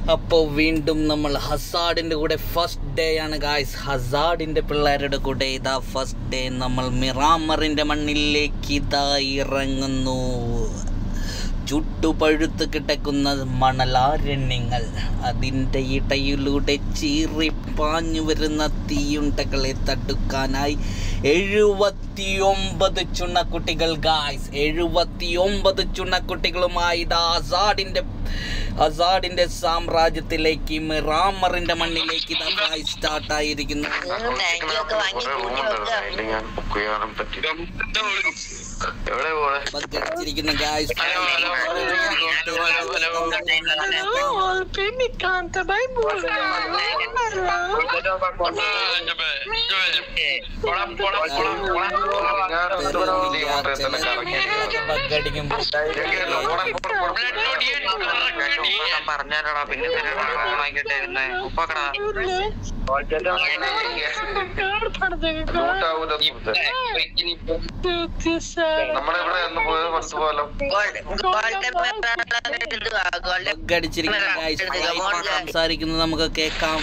അപ്പോൾ വീണ്ടും നമ്മൾ ഹസാഡിൻ്റെ കൂടെ ഫസ്റ്റ് ഡേ ആണ് ഗായ്സ് ഹസാഡിൻ്റെ പിള്ളേരുടെ കൂടെ ഇതാ ഫസ്റ്റ് ഡേ നമ്മൾ മിറാമറിൻ്റെ മണ്ണിലേക്ക് ഇതാ ഇറങ്ങുന്നു ചുട്ടുപഴുത്ത് കിടക്കുന്ന മണലാരണ്യങ്ങൾ അതിൻ്റെ ഇടയിലൂടെ ചീറി പാഞ്ഞു വരുന്ന തീയുണ്ടകളെ തടുക്കാനായി എഴുപത്തിയൊമ്പത് ചുണക്കുട്ടികൾ ഗായ്സ് എഴുപത്തിയൊമ്പത് ചുണക്കുട്ടികളുമായി ഇതാ അസാഡിൻ്റെ അസാഡിൻ്റെ സാമ്രാജ്യത്തിലേക്ക് മിറാമറിൻ്റെ മണ്ണിലേക്ക് ഇതാ ഗായ്സ് സ്റ്റാർട്ട് ആയിരിക്കുന്നു ടാങ്കിയൊക്കെ വാങ്ങി കൂട്ടി വെക്കുക ഞാൻ ബുക്ക് ചെയ്യാനും പറ്റില്ല എവിടെ പോണേ പങ്കെടുത്തിരിക്കുന്ന ഗായ്സ് ഹലോ, ഹലോ, പങ്കെടുക്കുമ്പോൾ പറഞ്ഞാലടാ പിന്നെ ഓണാക്കിട്ട് ഇരുന്നേ ഉപ്പാക്കടാ നമ്മുടെ ഇവിടെ എന്ന് പോയത് ഫസ്റ്റ് പോലോ ബഗ് അടിച്ചിരിക്കുന്ന ഗായ്സ് ഫ്ലൈറ്റ് സംസാരിക്കുന്നത് നമുക്ക് കേൾക്കാം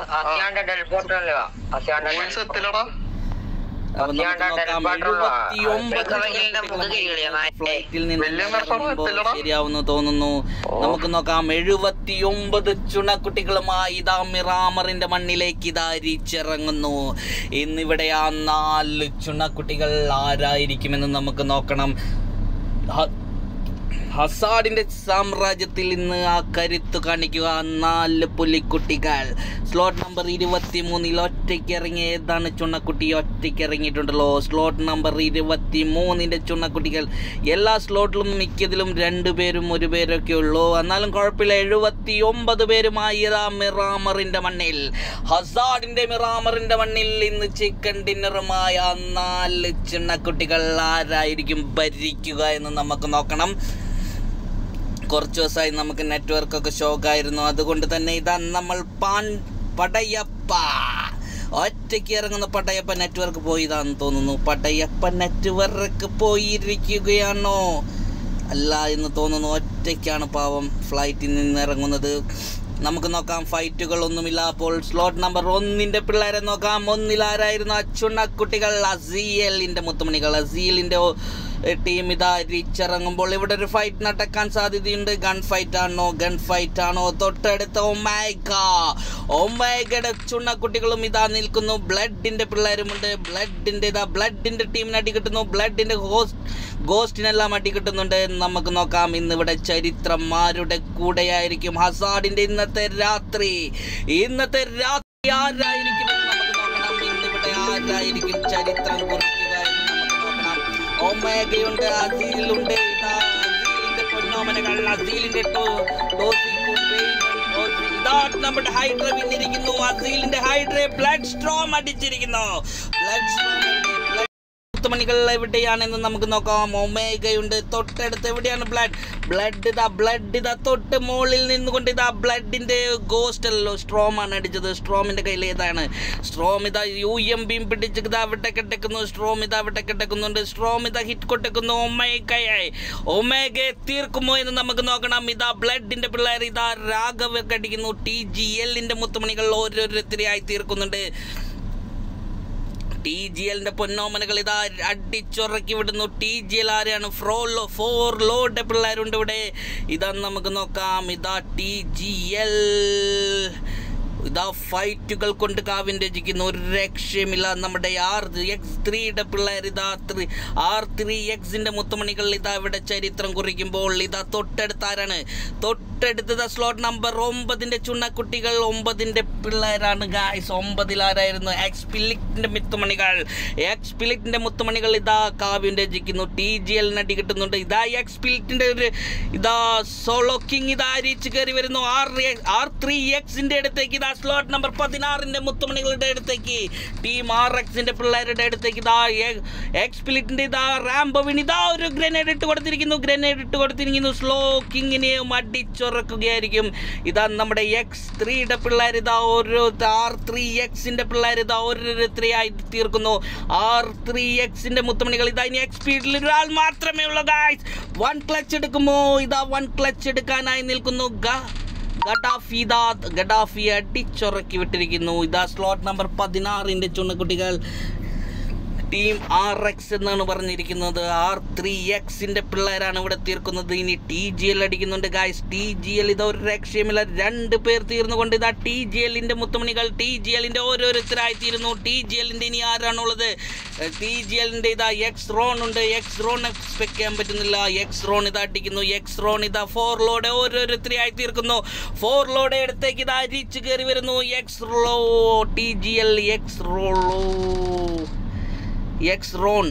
പോയിന്റ്സ് എത്തില്ലടാ അപ്പൊ നമുക്ക് നോക്കാം എഴുപത്തിയൊമ്പത് ഫ്ലൈറ്റിൽ നിന്ന് വലിയ നിർത്തണം ഇറങ്ങുമ്പോൾ എത്തില്ലടാ. ശരിയാവുന്നു തോന്നുന്നു നമുക്ക് നോക്കാം എഴുപത്തിയൊമ്പത് ചുണക്കുട്ടികളുമായി ഇതാ മിറാമറിന്റെ മണ്ണിലേക്ക് ഇതാ അരിച്ചിറങ്ങുന്നു ഇന്നിവിടെ ആ നാല് ചുണക്കുട്ടികൾ ആരായിരിക്കുമെന്ന് നമുക്ക് നോക്കണം ഹ- ഹസാഡിന്റെ സാമ്രാജ്യത്തിൽ ഇന്ന് ആ കരുത്ത് കാണിക്കുക ആ നാല് പുലിക്കുട്ടികൾ സ്ലോട്ട് നമ്പർ ഇരുപത്തി മൂന്നിൽ ഒറ്റയ്ക്ക് ഇറങ്ങിയ ഏതാണ് ചുണ്ണക്കുട്ടി ഒറ്റയ്ക്ക് ഇറങ്ങിയിട്ടുണ്ടല്ലോ സ്ലോട്ട് നമ്പർ ഇരുപത്തി മൂന്നിന്റെ ചുണ്ണക്കുട്ടികൾ എല്ലാ സ്ലോട്ടിലും മിക്കതിലും രണ്ടു പേരും ഒരു പേരൊക്കെ ഉള്ളൂ എന്നാലും കുഴപ്പമില്ല എഴുപത്തി ഒമ്പത് പേരുമായി ഇതാ മിറാമറിന്റെ മണ്ണിൽ ഹസാഡിന്റെ മിറാമറിന്റെ മണ്ണിൽ ഇന്ന് ചിക്കൻ ഡിന്നറുമായ ആ നാല് ചിണ്ണക്കുട്ടികൾ ആരായിരിക്കും ഭരിക്കുക എന്ന് നമുക്ക് നോക്കണം കുറച്ച് ദിവസമായി നമുക്ക് നെറ്റ്വർക്ക് ഒക്കെ ഷോക്കായിരുന്നു അതുകൊണ്ട് തന്നെ ഇതാ നമ്മൾ പാൻ പടയപ്പ ഒറ്റയ്ക്ക് ഇറങ്ങുന്ന പടയപ്പ നെറ്റ്വർക്ക് പോയതാന്ന് തോന്നുന്നു പടയപ്പ നെറ്റ്വർക്ക് പോയിരിക്കുകയാണോ അല്ല എന്ന് തോന്നുന്നു ഒറ്റയ്ക്കാണ് പാവം ഫ്ലൈറ്റിൽ നിന്ന് ഇറങ്ങുന്നത് നമുക്ക് നോക്കാം ഫൈറ്റുകളൊന്നുമില്ല അപ്പോൾ സ്ലോട്ട് നമ്പർ ഒന്നിന്റെ പിള്ളേരെ നോക്കാം ഒന്നിലാരായിരുന്നു അച്ചുണ്ണക്കുട്ടികൾ അസീയലിന്റെ മുത്തുമണികൾ അസീലിന്റെ ടീം ഇതാ തിരിച്ചിറങ്ങുമ്പോൾ ഇവിടെ ഒരു ഫൈറ്റ് നടക്കാൻ സാധ്യതയുണ്ട് ഗൺ ഫൈറ്റ് ആണോ ഗൺ ഫൈറ്റ് ആണോ തൊട്ടടുത്ത ഒമേഗ ഒമേഗയുടെ ചുണ്ണക്കുട്ടികളും ഇതാ നിൽക്കുന്നു ബ്ലഡിന്റെ പിള്ളേരുമുണ്ട് ബ്ലഡിന്റെ ഇതാ ബ്ലഡിന്റെ ടീമിന് അടി കിട്ടുന്നു ബ്ലഡിന്റെ ഹോസ്റ്റ് ഗോസ്റ്റിനെല്ലാം അടി കിട്ടുന്നുണ്ട് നമുക്ക് നോക്കാം ഇന്നിവിടെ ചരിത്രന്മാരുടെ കൂടെയായിരിക്കും ഹസാഡിന്റെ ഇന്നത്തെ രാത്രി ഇന്നത്തെ രാത്രി ആരായിരിക്കും എന്ന് നമുക്ക് നോക്കണം ഇന്നിവിടെ ആരായിരിക്കും ചരിത്രം കുറിക്കുക എന്ന് നമുക്ക് നോക്കണം ഒമേഗയുണ്ട് അസീലുണ്ട് ഇതാ അസീലിന്റെ പൊന്നോമനകൾ അസീലിന്റെ ടോ- ടോസിക്കും വെയിനും ടോസി- ഇതാ നമ്മുടെ ഹൈഡ്ര വിന്നിരിക്കുന്നു അസീലിന്റെ ഹൈഡ്ര ബ്ലഡ് സ്ട്രോം അടിച്ചിരിക്കുന്നു ബ്ലഡ് സ്ട്രോം മണികൾ എവിടെയാണെന്ന് നമുക്ക് നോക്കാം ഒമേഗയുണ്ട് തൊട്ടടുത്ത് എവിടെയാണ് ബ്ലഡ് ബ്ലഡ് ഇതാ ബ്ലഡ് ഇതാ തൊട്ട് മുകളിൽ നിന്നുകൊണ്ട് ഇതാ ബ്ലഡിന്റെ ഗോസ്റ്റ് അല്ലല്ലോ സ്ട്രോം ആണ് അടിച്ചത് സ്ട്രോമിന്റെ കയ്യിൽ ഏതാണ് സ്ട്രോം ഇതാ യു എം ബിയും പിടിച്ച് ഇതാ അവിടെ കെട്ടക്കുന്നു സ്ട്രോം ഇതാ അവിടെ കെട്ടക്കുന്നുണ്ട് സ്ട്രോം ഇതാ ഹിറ്റ് കൊട്ടക്കുന്നു ഒമേഗയായി ഒമേഗയെ തീർക്കുമോ എന്ന് നമുക്ക് നോക്കണം ഇതാ ബ്ലഡിന്റെ പിള്ളേർ ഇതാ രാഘവ കടിക്കുന്നു ടി ജി എല്ലിന്റെ മുത്തുമണികൾ ഓരോരുത്തരെയായി തീർക്കുന്നുണ്ട് ടി ജി എല്ലിന്റെ പൊന്നോമനകൾ ഇതാ അടിച്ചുറക്കി വിടുന്നു ടി ജി എൽ ആരെയാണ് ഫ്രോ ലോ ഫോർ ലോഡ് പിള്ളേരുണ്ട് ഇവിടെ ഇതാ നമുക്ക് നോക്കാം ഇതാ ടി ജി എൽ ഇതാ ഫൈറ്റുകൾ കൊണ്ട് കാവ്യം രചിക്കുന്ന ഒരു രക്ഷയുമില്ല നമ്മുടെ ആർ എക്സ് ത്രീയുടെ പിള്ളേർ ഇതാ ത്രീ ആർ ത്രീ എക്സിന്റെ മുത്തുമണികൾ ഇതാ ഇവിടെ ചരിത്രം കുറിക്കുമ്പോൾ ഇതാ തൊട്ടടുത്ത് ആരാണ് തൊട്ടടുത്തത് സ്ലോട്ട് നമ്പർ ഒമ്പതിന്റെ ചുണ്ണക്കുട്ടികൾ ഒമ്പതിന്റെ പിള്ളേരാണ് ഗായ്സ് ഒമ്പതിൽ ആരായിരുന്നു എക്സ് പിലിറ്റിന്റെ മുത്തുമണികൾ എക്സ് പിലിറ്റിന്റെ മുത്തുമണികൾ ഇതാ കാവ്യം രചിക്കുന്നു ടി ജി എല്ലിന് അടി കിട്ടുന്നുണ്ട് ഇതാ എക്സ് പിലിറ്റിന്റെ ഒരു ഇതാ സോളോ കിങ് ഇതാ അരിച്ച് കയറി വരുന്നു ആർ ആർ ത്രീ എക്സിന്റെ അടുത്തേക്ക് ഇതാ സ്ലോട്ട് നമ്പർ പതിനാറിന്റെ മുത്തുമണികളുടെ അടുത്തേക്ക് ടീം ആർ എക്സിന്റെ പിള്ളേരുടെ അടുത്തേക്ക് ഇതാ എക്സ്പിലിറ്റിന്റെ ഇതാ റാംബോവിന് ഇതാ ഒരു ഗ്രനേഡ് ഇട്ട് കൊടുത്തിരിക്കുന്നു ഗ്രനേഡ് ഇട്ട് കൊടുത്തിരിക്കുന്നു സ്ലോ കിങ്ങിനെയും അടിച്ചുറക്കുകയായിരിക്കും ഇതാ നമ്മുടെ എക്സ് ത്രീയുടെ പിള്ളേർ ഇതാ ഒരു ആർ ത്രീ എക്സിന്റെ പിള്ളേർ ഇതാ ഓരോരുത്തരെയായി തീർക്കുന്നു ആർ ത്രീ എക്സിന്റെ മുത്തുമണികൾ ഇതാ ഇനി എക്സ് സ്പീഡിൽ ഒരാൾ മാത്രമേ ഉള്ളൂ ഗായ്സ് വൺ ക്ലച്ച് എടുക്കുമോ ഇതാ വൺ ക്ലച്ച് എടുക്കാനായി നിൽക്കുന്നു ഗാ ഗഡാഫി ഇതാ ഗഡാഫി അടിച്ചുറക്കി വിട്ടിരിക്കുന്നു ഇതാ സ്ലോട്ട് നമ്പർ പതിനാറിന്റെ ചുണ്ണക്കുട്ടികൾ ടീം ആർ എക്സ് എന്നാണ് പറഞ്ഞിരിക്കുന്നത് ആർ ത്രീ എക്സിന്റെ പിള്ളേരാണ് ഇവിടെ തീർക്കുന്നത് ഇനി ടി ജി എൽ അടിക്കുന്നുണ്ട് ഗായ്സ് ടി ജി എൽ ഇത് ഒരു രക്ഷയുമില്ല രണ്ട് പേർ തീർന്നുകൊണ്ട് ഇതാ ടി ജി എല്ലിന്റെ മുത്തുമണികൾ ടി ജി എല്ലിന്റെ ഓരോരുത്തരായി തീരുന്നു ടി ജി എല്ലിന്റെ ഇനി ആരാണുള്ളത് ടി ജി എല്ലിന്റെ ഇതാ എക്സ് റോൺ ഉണ്ട് എക്സ് റോൺ എക്സ്പെക്ട് ചെയ്യാൻ പറ്റുന്നില്ല എക്സ് റോൺ ഇതാ അടിക്കുന്നു എക്സ് റോൺ ഇതാ ഫോർ ലോഡ് ഓരോരുത്തരായി തീർക്കുന്നു ഫോർ ലോഡ് അടുത്തേക്ക് ഇതാ അരിച്ചു കയറി വരുന്നു എക്സ് റോ ടി ജി എൽ എക്സ് റോളോ എക്സ് റോൺ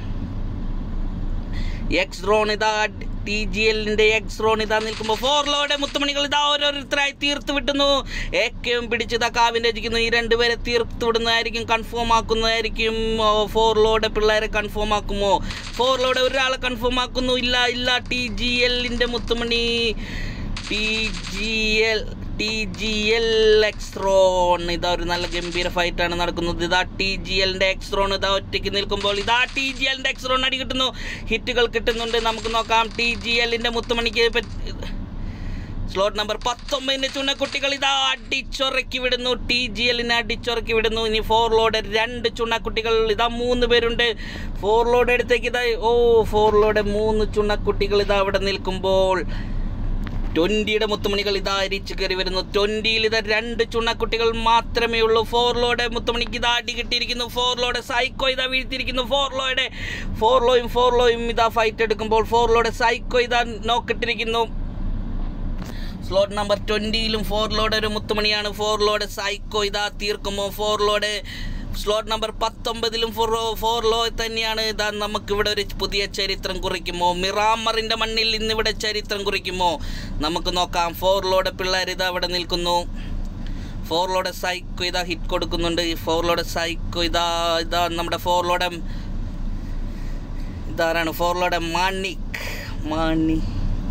എക്സ് റോൺ ഇതാ ടി ജി എല്ലിന്റെ എക്സ് റോൺ ഇതാ നിൽക്കുമ്പോൾ ഫോർലോടെ മുത്തുമണികൾ ഇതാ ഓരോരുത്തരായി തീർത്ത് വിട്ടുന്നു ഏക്കയും പിടിച്ച് ഇതാ കാവിൻ്റെ അടിക്കുന്നു ഈ രണ്ടുപേരെ തീർത്ത് വിടുന്നതായിരിക്കും കൺഫേം ആക്കുന്നതായിരിക്കും ഫോർലോടെ പിള്ളേരെ കൺഫേം ആക്കുമോ ഫോർലോടെ ഒരാളെ കൺഫേം ആക്കുന്നു ഇല്ല ഇല്ല ടി ജി എല്ലിന്റെ മുത്തുമണി T G L T G L Xron ഇതാ ഒരു നല്ല ഗംഭീര ഫൈറ്റ് ആണ് നടക്കുന്നത് ഇതാ ടി ജി എല്ലിന്റെ എക്സ്ട്രോൺ ഇതാ ഒറ്റയ്ക്ക് നിൽക്കുമ്പോൾ ഇതാ ടി ജി എല്ലിന്റെ എക്സ്ട്രോൺ അടി കിട്ടുന്നു ഹിറ്റുകൾ കിട്ടുന്നുണ്ട് നമുക്ക് നോക്കാം ടി ജി എല്ലിന്റെ മുത്തുമണിക്ക് സ്ലോട്ട് നമ്പർ പത്തൊമ്പതിന്റെ ചുണക്കുട്ടികൾ ഇതാ അടിച്ചൊറക്കി വിടുന്നു ടി ജി എല്ലിനെ അടിച്ചൊറക്കി വിടുന്നു ഇനി ഫോർ ലോഡ് രണ്ട് ചുണക്കുട്ടികൾ ഇതാ മൂന്ന് പേരുണ്ട് ഫോർ ലോഡ് അടുത്തേക്ക് ഇതാ ഓ ഫോർ ലോഡ് മൂന്ന് ചുണക്കുട്ടികൾ ഇതാ അവിടെ നിൽക്കുമ്പോൾ ട്വന്റിയുടെ മുത്തുമണികൾ ഇതാ അരിച്ചു കയറി വരുന്നു ട്വന്റിയിൽ ഇതാ രണ്ട് ചുണക്കുട്ടികൾ മാത്രമേ ഉള്ളൂ ഫോർലോയുടെ മുത്തുമണിക്ക് ഇതാ അടി കിട്ടിയിരിക്കുന്നു ഫോർലോയുടെ സൈക്കോ ഇതാ വീഴ്ത്തിയിരിക്കുന്നു ഫോർലോയുടെ ഫോർലോയും ഫോർലോയും ഇതാ ഫൈറ്റ് എടുക്കുമ്പോൾ ഫോർലോയുടെ സൈക്കോ ഇതാ നോക്കിട്ടിരിക്കുന്നു സ്ലോട്ട് നമ്പർ ട്വന്റിയിലും ഫോർലോയുടെ ഒരു മുത്തുമണിയാണ് ഫോർലോയുടെ സൈക്കോ ഇതാ തീർക്കുമോ ഫോർലോയുടെ സ്ലോട്ട് നമ്പർ പത്തൊമ്പതിലും ഫോർ ഫോർ ലോ തന്നെയാണ് ഇതാ നമുക്കിവിടെ ഒരു പുതിയ ചരിത്രം കുറിക്കുമോ മിറാമറിന്റെ മണ്ണിൽ ഇന്നിവിടെ ചരിത്രം കുറിക്കുമോ നമുക്ക് നോക്കാം ഫോർ ലോയുടെ പിള്ളേർ ഇതാ ഇവിടെ നിൽക്കുന്നു ഫോർ ലോയുടെ സൈക്കോ ഇതാ ഹിറ്റ് കൊടുക്കുന്നുണ്ട് ഈ ഫോർ ലോയുടെ സൈക്കോ ഇതാ ഇതാ നമ്മുടെ ഫോർ ലോയുടെ ഇതാരാണ് ഫോർ ലോയുടെ മാണിക് മാണി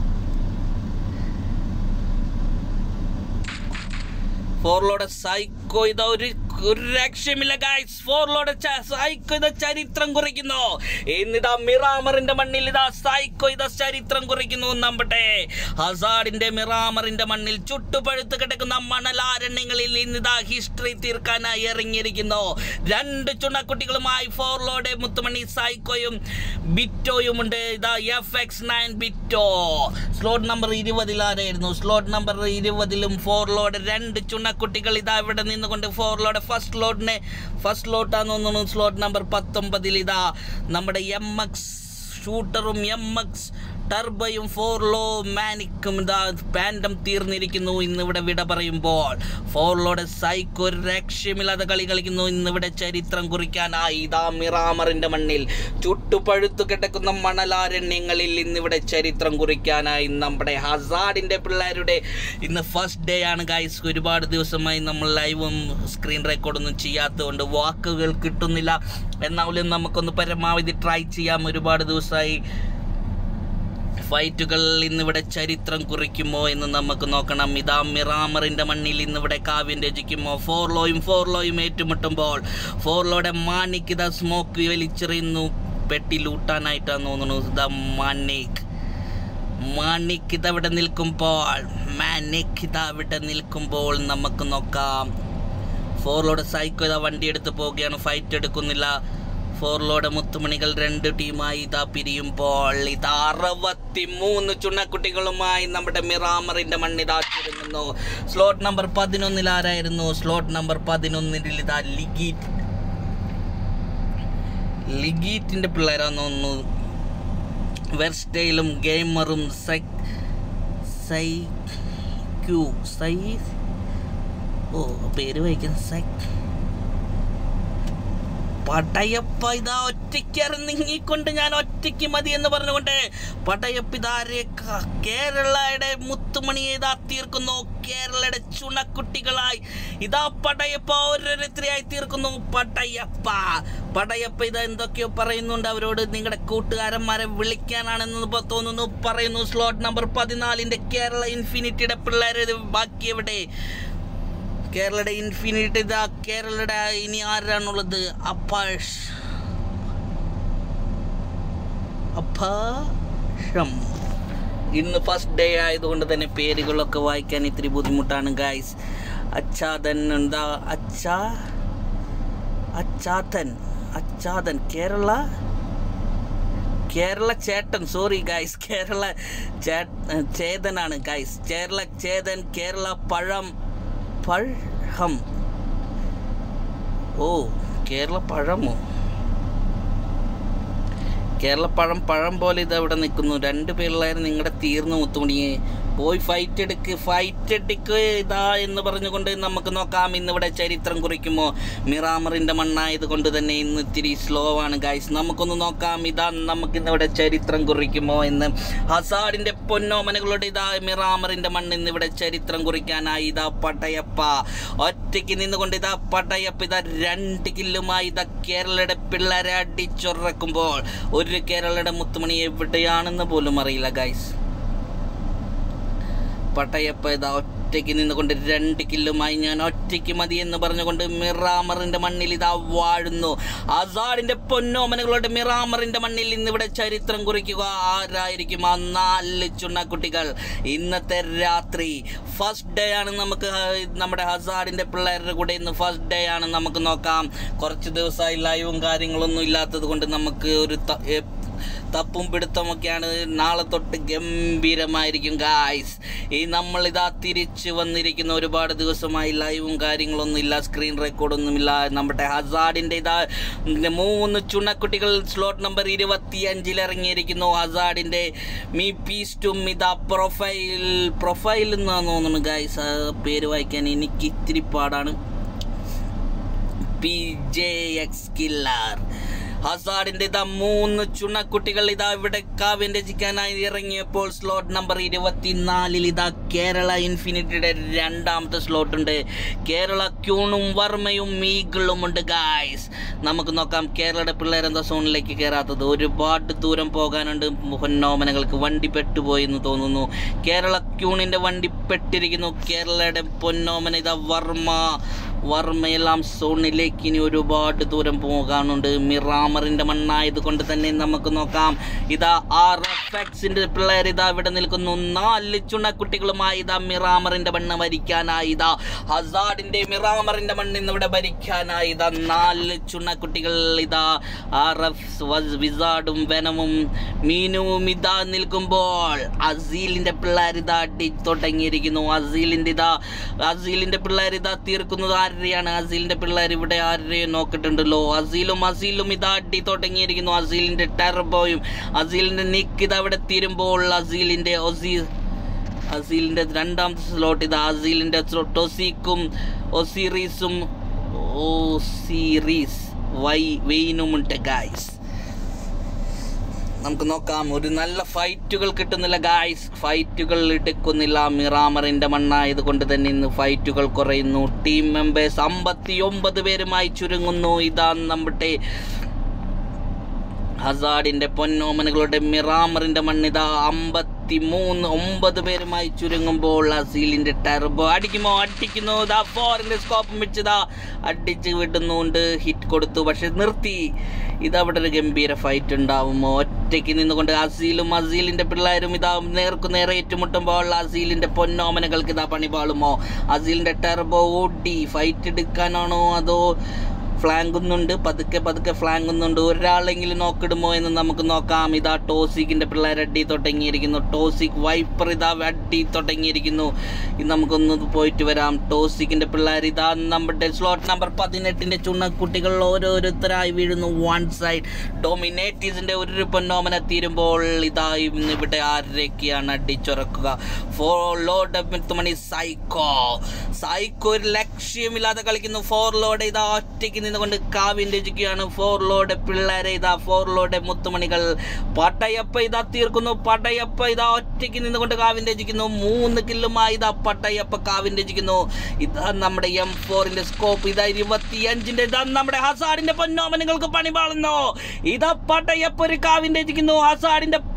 ഫോർലോടെ സൈക്കോ ഇതാ ഒരു ഒരു രക്ഷയുമില്ല ഗൈസ് ഫോർലോടെ സൈക്കോ ഇതാ ചരിത്രം കുറിക്കുന്നു എന്നിതാ മിറാമറിന്റെ മണ്ണിൽ ഇതാ സൈക്കോ ഇതാ ചരിത്രം കുറിക്കുന്നു നമ്പട്ടെ ഹസാഡിന്റെ മിറാമറിന്റെ മണ്ണിൽ ചുട്ടുപഴുത്ത് കിടക്കുന്ന മണലാരണ്യങ്ങളിൽ ഇന്നിതാ ഹിസ്റ്ററി തീർക്കാനായി ഇറങ്ങിയിരിക്കുന്നു രണ്ട് ചുണക്കുട്ടികളുമായി ഫോർലോടെ മുത്തുമണി സൈക്കോയും ബിറ്റോയും ഉണ്ട് ഇതാ എഫ് എക്സ് നയൻ ബിറ്റോ സ്ലോട്ട് നമ്പർ ഇരുപതിലാരായിരുന്നു സ്ലോട്ട് നമ്പർ ഇരുപതിലും ഫോർ ലോഡ് രണ്ട് ചുണക്കുട്ടികൾ ഇതാ ഇവിടെ നിന്നുകൊണ്ട് ഫോർ ലോഡ് ഫസ്റ്റ് ലോഡിനെ ഫസ്റ്റ് ലോട്ടാന്ന് തോന്നുന്നു സ്ലോട്ട് നമ്പർ പത്തൊമ്പതിൽ ഇതാ നമ്മുടെ എം എക്സ് ഷൂട്ടറും എം എക്സ് ടർബയും ഫോർ ലോ മാനിക്കും ഇതാ പാൻഡം തീർന്നിരിക്കുന്നു ഇന്നിവിടെ വിട പറയുമ്പോൾ ഫോർ ലോയുടെ സൈക്കോ ഒരു രക്ഷയുമില്ലാതെ കളി കളിക്കുന്നു ഇന്നിവിടെ ചരിത്രം കുറിക്കാനായി ഇതാ മിറാമറിന്റെ മണ്ണിൽ ചുട്ടുപഴുത്തു കിടക്കുന്ന മണലാരണ്യങ്ങളിൽ ഇന്നിവിടെ ചരിത്രം കുറിക്കാനായി നമ്മുടെ ഹസാഡിന്റെ പിള്ളേരുടെ ഇന്ന് ഫസ്റ്റ് ഡേ ആണ് ഗൈസ് ഒരുപാട് ദിവസമായി നമ്മൾ ലൈവും സ്ക്രീൻ റെക്കോർഡൊന്നും ചെയ്യാത്തതുകൊണ്ട് വാക്കുകൾ കിട്ടുന്നില്ല എന്നാലും നമുക്കൊന്ന് പരമാവധി ട്രൈ ചെയ്യാം ഒരുപാട് ദിവസമായി ഫൈറ്റുകൾ ഇന്നിവിടെ ചരിത്രം കുറിക്കുമോ എന്ന് നമുക്ക് നോക്കണം ഇതാ മിറാമറിന്റെ മണ്ണിൽ ഇന്നിവിടെ കാവ്യം രചിക്കുമോ ഫോർലോയും ഫോർലോയും ഏറ്റുമുട്ടുമ്പോൾ ഫോർലോയുടെ മാണിക്ക് ഇതാ സ്മോക്ക് വലിച്ചെറിയുന്നു പെട്ടി ലൂട്ടാനായിട്ടാന്ന് തോന്നുന്നു ഇതാ മാണിക് മാണിക് ഇതവിടെ നിൽക്കുമ്പോൾ മാനിക് ഇതവിടെ നിൽക്കുമ്പോൾ നമുക്ക് നോക്കാം ഫോർലോയുടെ സൈക്കോ ഇതാ വണ്ടി എടുത്ത് പോവുകയാണ് ഫൈറ്റ് എടുക്കുന്നില്ല ഫോർലോയുടെ മുത്തുമണികൾ രണ്ട് ടീമായി ഇതാ പിരിയുമ്പോൾ ഇതാ അറുപത്തി മൂന്ന് ചുണ്ണക്കുട്ടികളുമായി നമ്മുടെ മിറാമറിന്റെ മണ്ണിതാ ചുരുങ്ങുന്നു സ്ലോട്ട് നമ്പർ പതിനൊന്നിൽ ആരായിരുന്നു സ്ലോട്ട് നമ്പർ പതിനൊന്നിൽ ഇതാ ലിഗീറ്റ് ലിഗീറ്റിന്റെ പിള്ളേരാന്ന് തോന്നുന്നു വെർസ്റ്റൈലും ഗെയിമറും സൈ സൈ ക്യൂ സൈ ഓ പേര് വായിക്കുന്ന സൈ പടയപ്പ ഇതാ ഒറ്റയ്ക്ക് ഇറങ്ങിക്കൊണ്ട് ഞാൻ ഒറ്റയ്ക്ക് മതി എന്ന് പറഞ്ഞുകൊണ്ട് പടയപ്പ് ഇതാരെ ക- കേരളയുടെ മുത്തുമണിയെ ഇതാ തീർക്കുന്നു കേരളയുടെ ചുണക്കുട്ടികളായി ഇതാ പടയപ്പ ഓരോരുത്തരെയായി തീർക്കുന്നു പടയപ്പ പടയപ്പ ഇതാ എന്തൊക്കെയോ പറയുന്നുണ്ട് അവരോട് നിങ്ങളുടെ കൂട്ടുകാരന്മാരെ വിളിക്കാനാണെന്ന് ഇപ്പൊ തോന്നുന്നു പറയുന്നു സ്ലോട്ട് നമ്പർ പതിനാലിന്റെ കേരള ഇൻഫിനിറ്റിയുടെ പിള്ളേര് ബാക്കി എവിടെ കേരളയുടെ ഇൻഫിനിറ്റ് ഇതാ കേരളയുടെ ഇനി ആരാണുള്ളത് അപ്പാഷ് അപ്പാഷം ഇന്ന് ഫസ്റ്റ് ഡേ ആയതുകൊണ്ട് തന്നെ പേരുകളൊക്കെ വായിക്കാൻ ഇത്തിരി ബുദ്ധിമുട്ടാണ് ഗായ്സ് അച്ചാതൻ എന്താ അച്ചാ അച്ചാതൻ അച്ചാതൻ കേരള കേരള ചേട്ടൻ സോറി ഗൈസ് കേരള ചേ- ചേതനാണ് ഗൈസ് കേരള ചേതൻ കേരള പഴം പഴം ഓ കേരള പഴമോ കേരള പഴം പഴം പോലെ ഇത് അവിടെ നിൽക്കുന്നു രണ്ട് പിള്ളേർ നിങ്ങളുടെ തീർന്നു മുത്തുമണിയെ പോയി ഫൈറ്റ് എടുക്ക് ഫൈറ്റ് എടുക്ക് ഇതാ എന്ന് പറഞ്ഞുകൊണ്ട് നമുക്ക് നോക്കാം ഇന്നിവിടെ ചരിത്രം കുറിക്കുമോ മിറാമറിൻ്റെ മണ്ണായത് കൊണ്ട് തന്നെ ഇന്ന് ഇത്തിരി സ്ലോ ആണ് ഗൈസ് നമുക്കൊന്ന് നോക്കാം ഇതാ നമുക്ക് ഇന്നിവിടെ ചരിത്രം കുറിക്കുമോ എന്ന് ഹസാഡിൻ്റെ പൊന്നോമനകളുടെ ഇതാ മിറാമറിൻ്റെ മണ്ണ് ഇന്നിവിടെ ചരിത്രം കുറിക്കാനായി ഇതാ പട്ടയപ്പ ഒറ്റയ്ക്ക് നിന്നുകൊണ്ട് ഇതാ പട്ടയപ്പ ഇതാ രണ്ട് കില്ലുമായി ഇതാ കേരളയുടെ പിള്ളേരെ അടിച്ചുറക്കുമ്പോൾ ഒരു കേരളയുടെ മുത്തുമണി എവിടെയാണെന്ന് പോലും അറിയില്ല ഗൈസ് പട്ടയപ്പ ഇതാ ഒറ്റയ്ക്ക് നിന്നുകൊണ്ട് രണ്ട് കില്ലുമായി ഞാൻ ഒറ്റയ്ക്ക് മതി എന്ന് പറഞ്ഞുകൊണ്ട് മിറാമറിന്റെ മണ്ണിൽ ഇതാ വാഴുന്നു ആസാഡിന്റെ പൊന്നോമനകളുടെ മിറാമറിന്റെ മണ്ണിൽ ഇന്നിവിടെ ചരിത്രം കുറിക്കുക ആരായിരിക്കും ആ നാല് ചുണ്ണക്കുട്ടികൾ ഇന്നത്തെ രാത്രി ഫസ്റ്റ് ഡേ ആണ് നമുക്ക് ഹ- നമ്മുടെ ഹസാഡിന്റെ പിള്ളേരുടെ കൂടെ ഇന്ന് ഫസ്റ്റ് ഡേ ആണ് നമുക്ക് നോക്കാം കുറച്ച് ദിവസമായി ലൈവും കാര്യങ്ങളൊന്നും ഇല്ലാത്തത് കൊണ്ട് നമുക്ക് ഒരു ത- എ- തപ്പും പിടുത്തമൊക്കെയാണ് നാളെ തൊട്ട് ഗംഭീരമായിരിക്കും ഗായ്സ് ഈ നമ്മൾ ഇതാ തിരിച്ചു വന്നിരിക്കുന്ന ഒരുപാട് ദിവസമായി ലൈവും കാര്യങ്ങളൊന്നും ഇല്ല സ്ക്രീൻ റെക്കോർഡൊന്നുമില്ല നമ്മുടെ ഹസാഡിൻ്റെ ഇതാ മൂന്ന് ചുണക്കുട്ടികൾ സ്ലോട്ട് നമ്പർ ഇരുപത്തി അഞ്ചിൽ ഇറങ്ങിയിരിക്കുന്നു ഹസാഡിൻ്റെ മീ പീസ്റ്റും ഇതാ പ്രൊഫൈൽ പ്രൊഫൈൽ എന്നാന്ന് തോന്നുന്നു ഗായ്സ് പേര് വായിക്കാൻ എനിക്ക് ഇത്തിരി പാടാണ് പി ജെ എക്സ് കില്ലർ ഹസാഡിന്റെ ഇതാ മൂന്ന് ചുണക്കുട്ടികൾ ഇതാ ഇവിടെ കാവ്യം രചിക്കാനായി ഇറങ്ങിയപ്പോൾ സ്ലോട്ട് നമ്പർ ഇരുപത്തിനാലിൽ ഇതാ കേരള ഇൻഫിനിറ്റിയുടെ രണ്ടാമത്തെ സ്ലോട്ട് ഉണ്ട് കേരള ക്യൂണും വർമ്മയും മീഗിളും ഉണ്ട് ഗായ്സ് നമുക്ക് നോക്കാം കേരളയുടെ പിള്ളേരെന്താ സോണിലേക്ക് കയറാത്തത് ഒരുപാട് ദൂരം പോകാനുണ്ട് പൊന്നോമനകൾക്ക് വണ്ടി പെട്ടുപോയി എന്ന് തോന്നുന്നു കേരള ക്യൂണിന്റെ വണ്ടി പെട്ടിരിക്കുന്നു കേരളയുടെ പൊന്നോമന ഇതാ വർമ്മ വർമ്മയെല്ലാം സോണിലേക്ക് ഇനി ഒരുപാട് ദൂരം പോകാനുണ്ട് മിറാമറിന്റെ മണ്ണായത് കൊണ്ട് തന്നെ നമുക്ക് നോക്കാം ഇതാ ആർ എഫ് എക്സിന്റെ പിള്ളേർ ഇതാ ഇവിടെ നിൽക്കുന്നു നാല് ചുണക്കുട്ടികളുമായി ഇതാ മിറാമറിന്റെ മണ്ണ് ഭരിക്കാനായി ഇതാ ഹസാഡിന്റെ മിറാമറിന്റെ മണ്ണിന്ന് ഇവിടെ ഭരിക്കാനായി ഇതാ നാല് ചുണക്കുട്ടികൾ ഇതാ ആർ എഫ് വിസാഡും വെനമും മീനുവും ഇതാ നിൽക്കുമ്പോൾ അസീലിന്റെ പിള്ളേർ ഇതാ അടി തുടങ്ങിയിരിക്കുന്നു അസീലിന്റെ ഇതാ അസീലിന്റെ പിള്ളേർ ഇതാ തീർക്കുന്നത് ആരെയാണ് അസീലിന്റെ പിള്ളേർ ഇവിടെ ആരെയും നോക്കിയിട്ടുണ്ടല്ലോ അസീലും അസീലും ഇതാ അടി തുടങ്ങിയിരിക്കുന്നു അസീലിന്റെ ടെർബോയും അസീലിന്റെ നിക്ക് ഇതാ ഇവിടെ തീരുമ്പോൾ അസീലിന്റെ ഒസീ അസീലിന്റെ രണ്ടാമത്തെ സ്ലോട്ട് ഇത് അസീലിന്റെ ടൊസീക്കും ഒസീറീസും ഓസീറീസ് വൈ വെയിനുമുണ്ട് ഗായ്സ് നമുക്ക് നോക്കാം ഒരു നല്ല ഫൈറ്റുകൾ കിട്ടുന്നില്ല ഗായ്സ് ഫൈറ്റുകൾ എടുക്കുന്നില്ല മിറാമറിന്റെ മണ്ണായത് കൊണ്ട് തന്നെ ഇന്ന് ഫൈറ്റുകൾ കുറയുന്നു ടീം മെമ്പേഴ്സ് അമ്പത്തി ഒമ്പത് പേരുമായി ചുരുങ്ങുന്നു ഇതാ നമ്മുടെ ഹസാഡിന്റെ പൊന്നോമനുകളുടെ മിറാമറിന്റെ മണ്ണിതാ അമ്പത്തി മൂന്ന് ഒമ്പത് പേരുമായി ചുരുങ്ങുമ്പോൾ അസീലിന്റെ ടർബോ അടിക്കുമോ അടിക്കുന്നു ദാ ഫോറിന്റെ സ്കോപ്പ് വെച്ചതാ അടിച്ച് വിടുന്നുണ്ട് ഹിറ്റ് കൊടുത്തു പക്ഷെ നിർത്തി ഇതവിടെ ഒരു ഗംഭീര ഫൈറ്റ് ഉണ്ടാവുമോ ഒറ്റയ്ക്ക് നിന്നുകൊണ്ട് അസീലും അസീലിന്റെ പിള്ളേരും ഇതാ നേർക്കു നേരെ ഏറ്റുമുട്ടുമ്പോൾ അസീലിന്റെ പൊന്നോമനകൾക്ക് ഇതാ പണി പാളുമോ അസീലിന്റെ ടെർബോ ഓടി ഫൈറ്റ് എടുക്കാനാണോ അതോ ഫ്ലാങ്കുന്നുണ്ട് പതുക്കെ പതുക്കെ ഫ്ലാങ്കുന്നുണ്ട് ഒരാളെങ്കിലും നോക്കിടുമോ എന്ന് നമുക്ക് നോക്കാം ഇതാ ടോസിക്കിന്റെ പിള്ളേർ അടി തുടങ്ങിയിരിക്കുന്നു ടോസിക് വൈപ്പർ ഇതാ അടി തുടങ്ങിയിരിക്കുന്നു ഇത് നമുക്കൊന്ന് പോയിട്ട് വരാം ടോസിക്കിന്റെ പിള്ളേർ ഇതാ നമ്മുടെ സ്ലോട്ട് നമ്പർ പതിനെട്ടിന്റെ ചുണ്ണക്കുട്ടികൾ ഓരോരുത്തരായി വീഴുന്നു വൺ സൈഡ് ഡൊമിനേറ്റീസിന്റെ ഒരു പൊന്നോമന തീരുമ്പോൾ ഇതാ ഇന്ന് ഇവിടെ ആരൊക്കെയാണ് അടിച്ചുറക്കുക ഫോർ ലോഡ് മണി സൈക്കോ സൈക്കോ ഒരു ലക്ഷ്യമില്ലാതെ കളിക്കുന്നു ഫോർ ലോഡ് ഇതാ ഒറ്റയ്ക്ക് നിന്നുകൊണ്ട് കാവ്യം രചിക്കുകയാണ് ഫോർ ലോഡ് പിള്ളേരെ ഇതാ ഫോർ ലോഡ് മുത്തുമണികൾ പട്ടയപ്പ ഇതാ തീർക്കുന്നു പട്ടയപ്പ ഇതാ ഒറ്റയ്ക്ക് നിന്നുകൊണ്ട് കാവ്യം രചിക്കുന്നു മൂന്ന് കില്ലുമായി ഇതാ പട്ടയപ്പ കാവ്യം രചിക്കുന്നു ഇതാ നമ്മുടെ എം ഫോറിന്റെ സ്കോപ്പ് ഇതാ ഇരുപത്തി അഞ്ചിന്റെ ഇതാ നമ്മുടെ ഹസാഡിന്റെ പൊന്നോമനുകൾക്ക് പണി പാളുന്നു ഇതാ പട്ടയപ്പ ഒരു കാവ്യം രചിക്കുന്നു ഹസാഡിന്റെ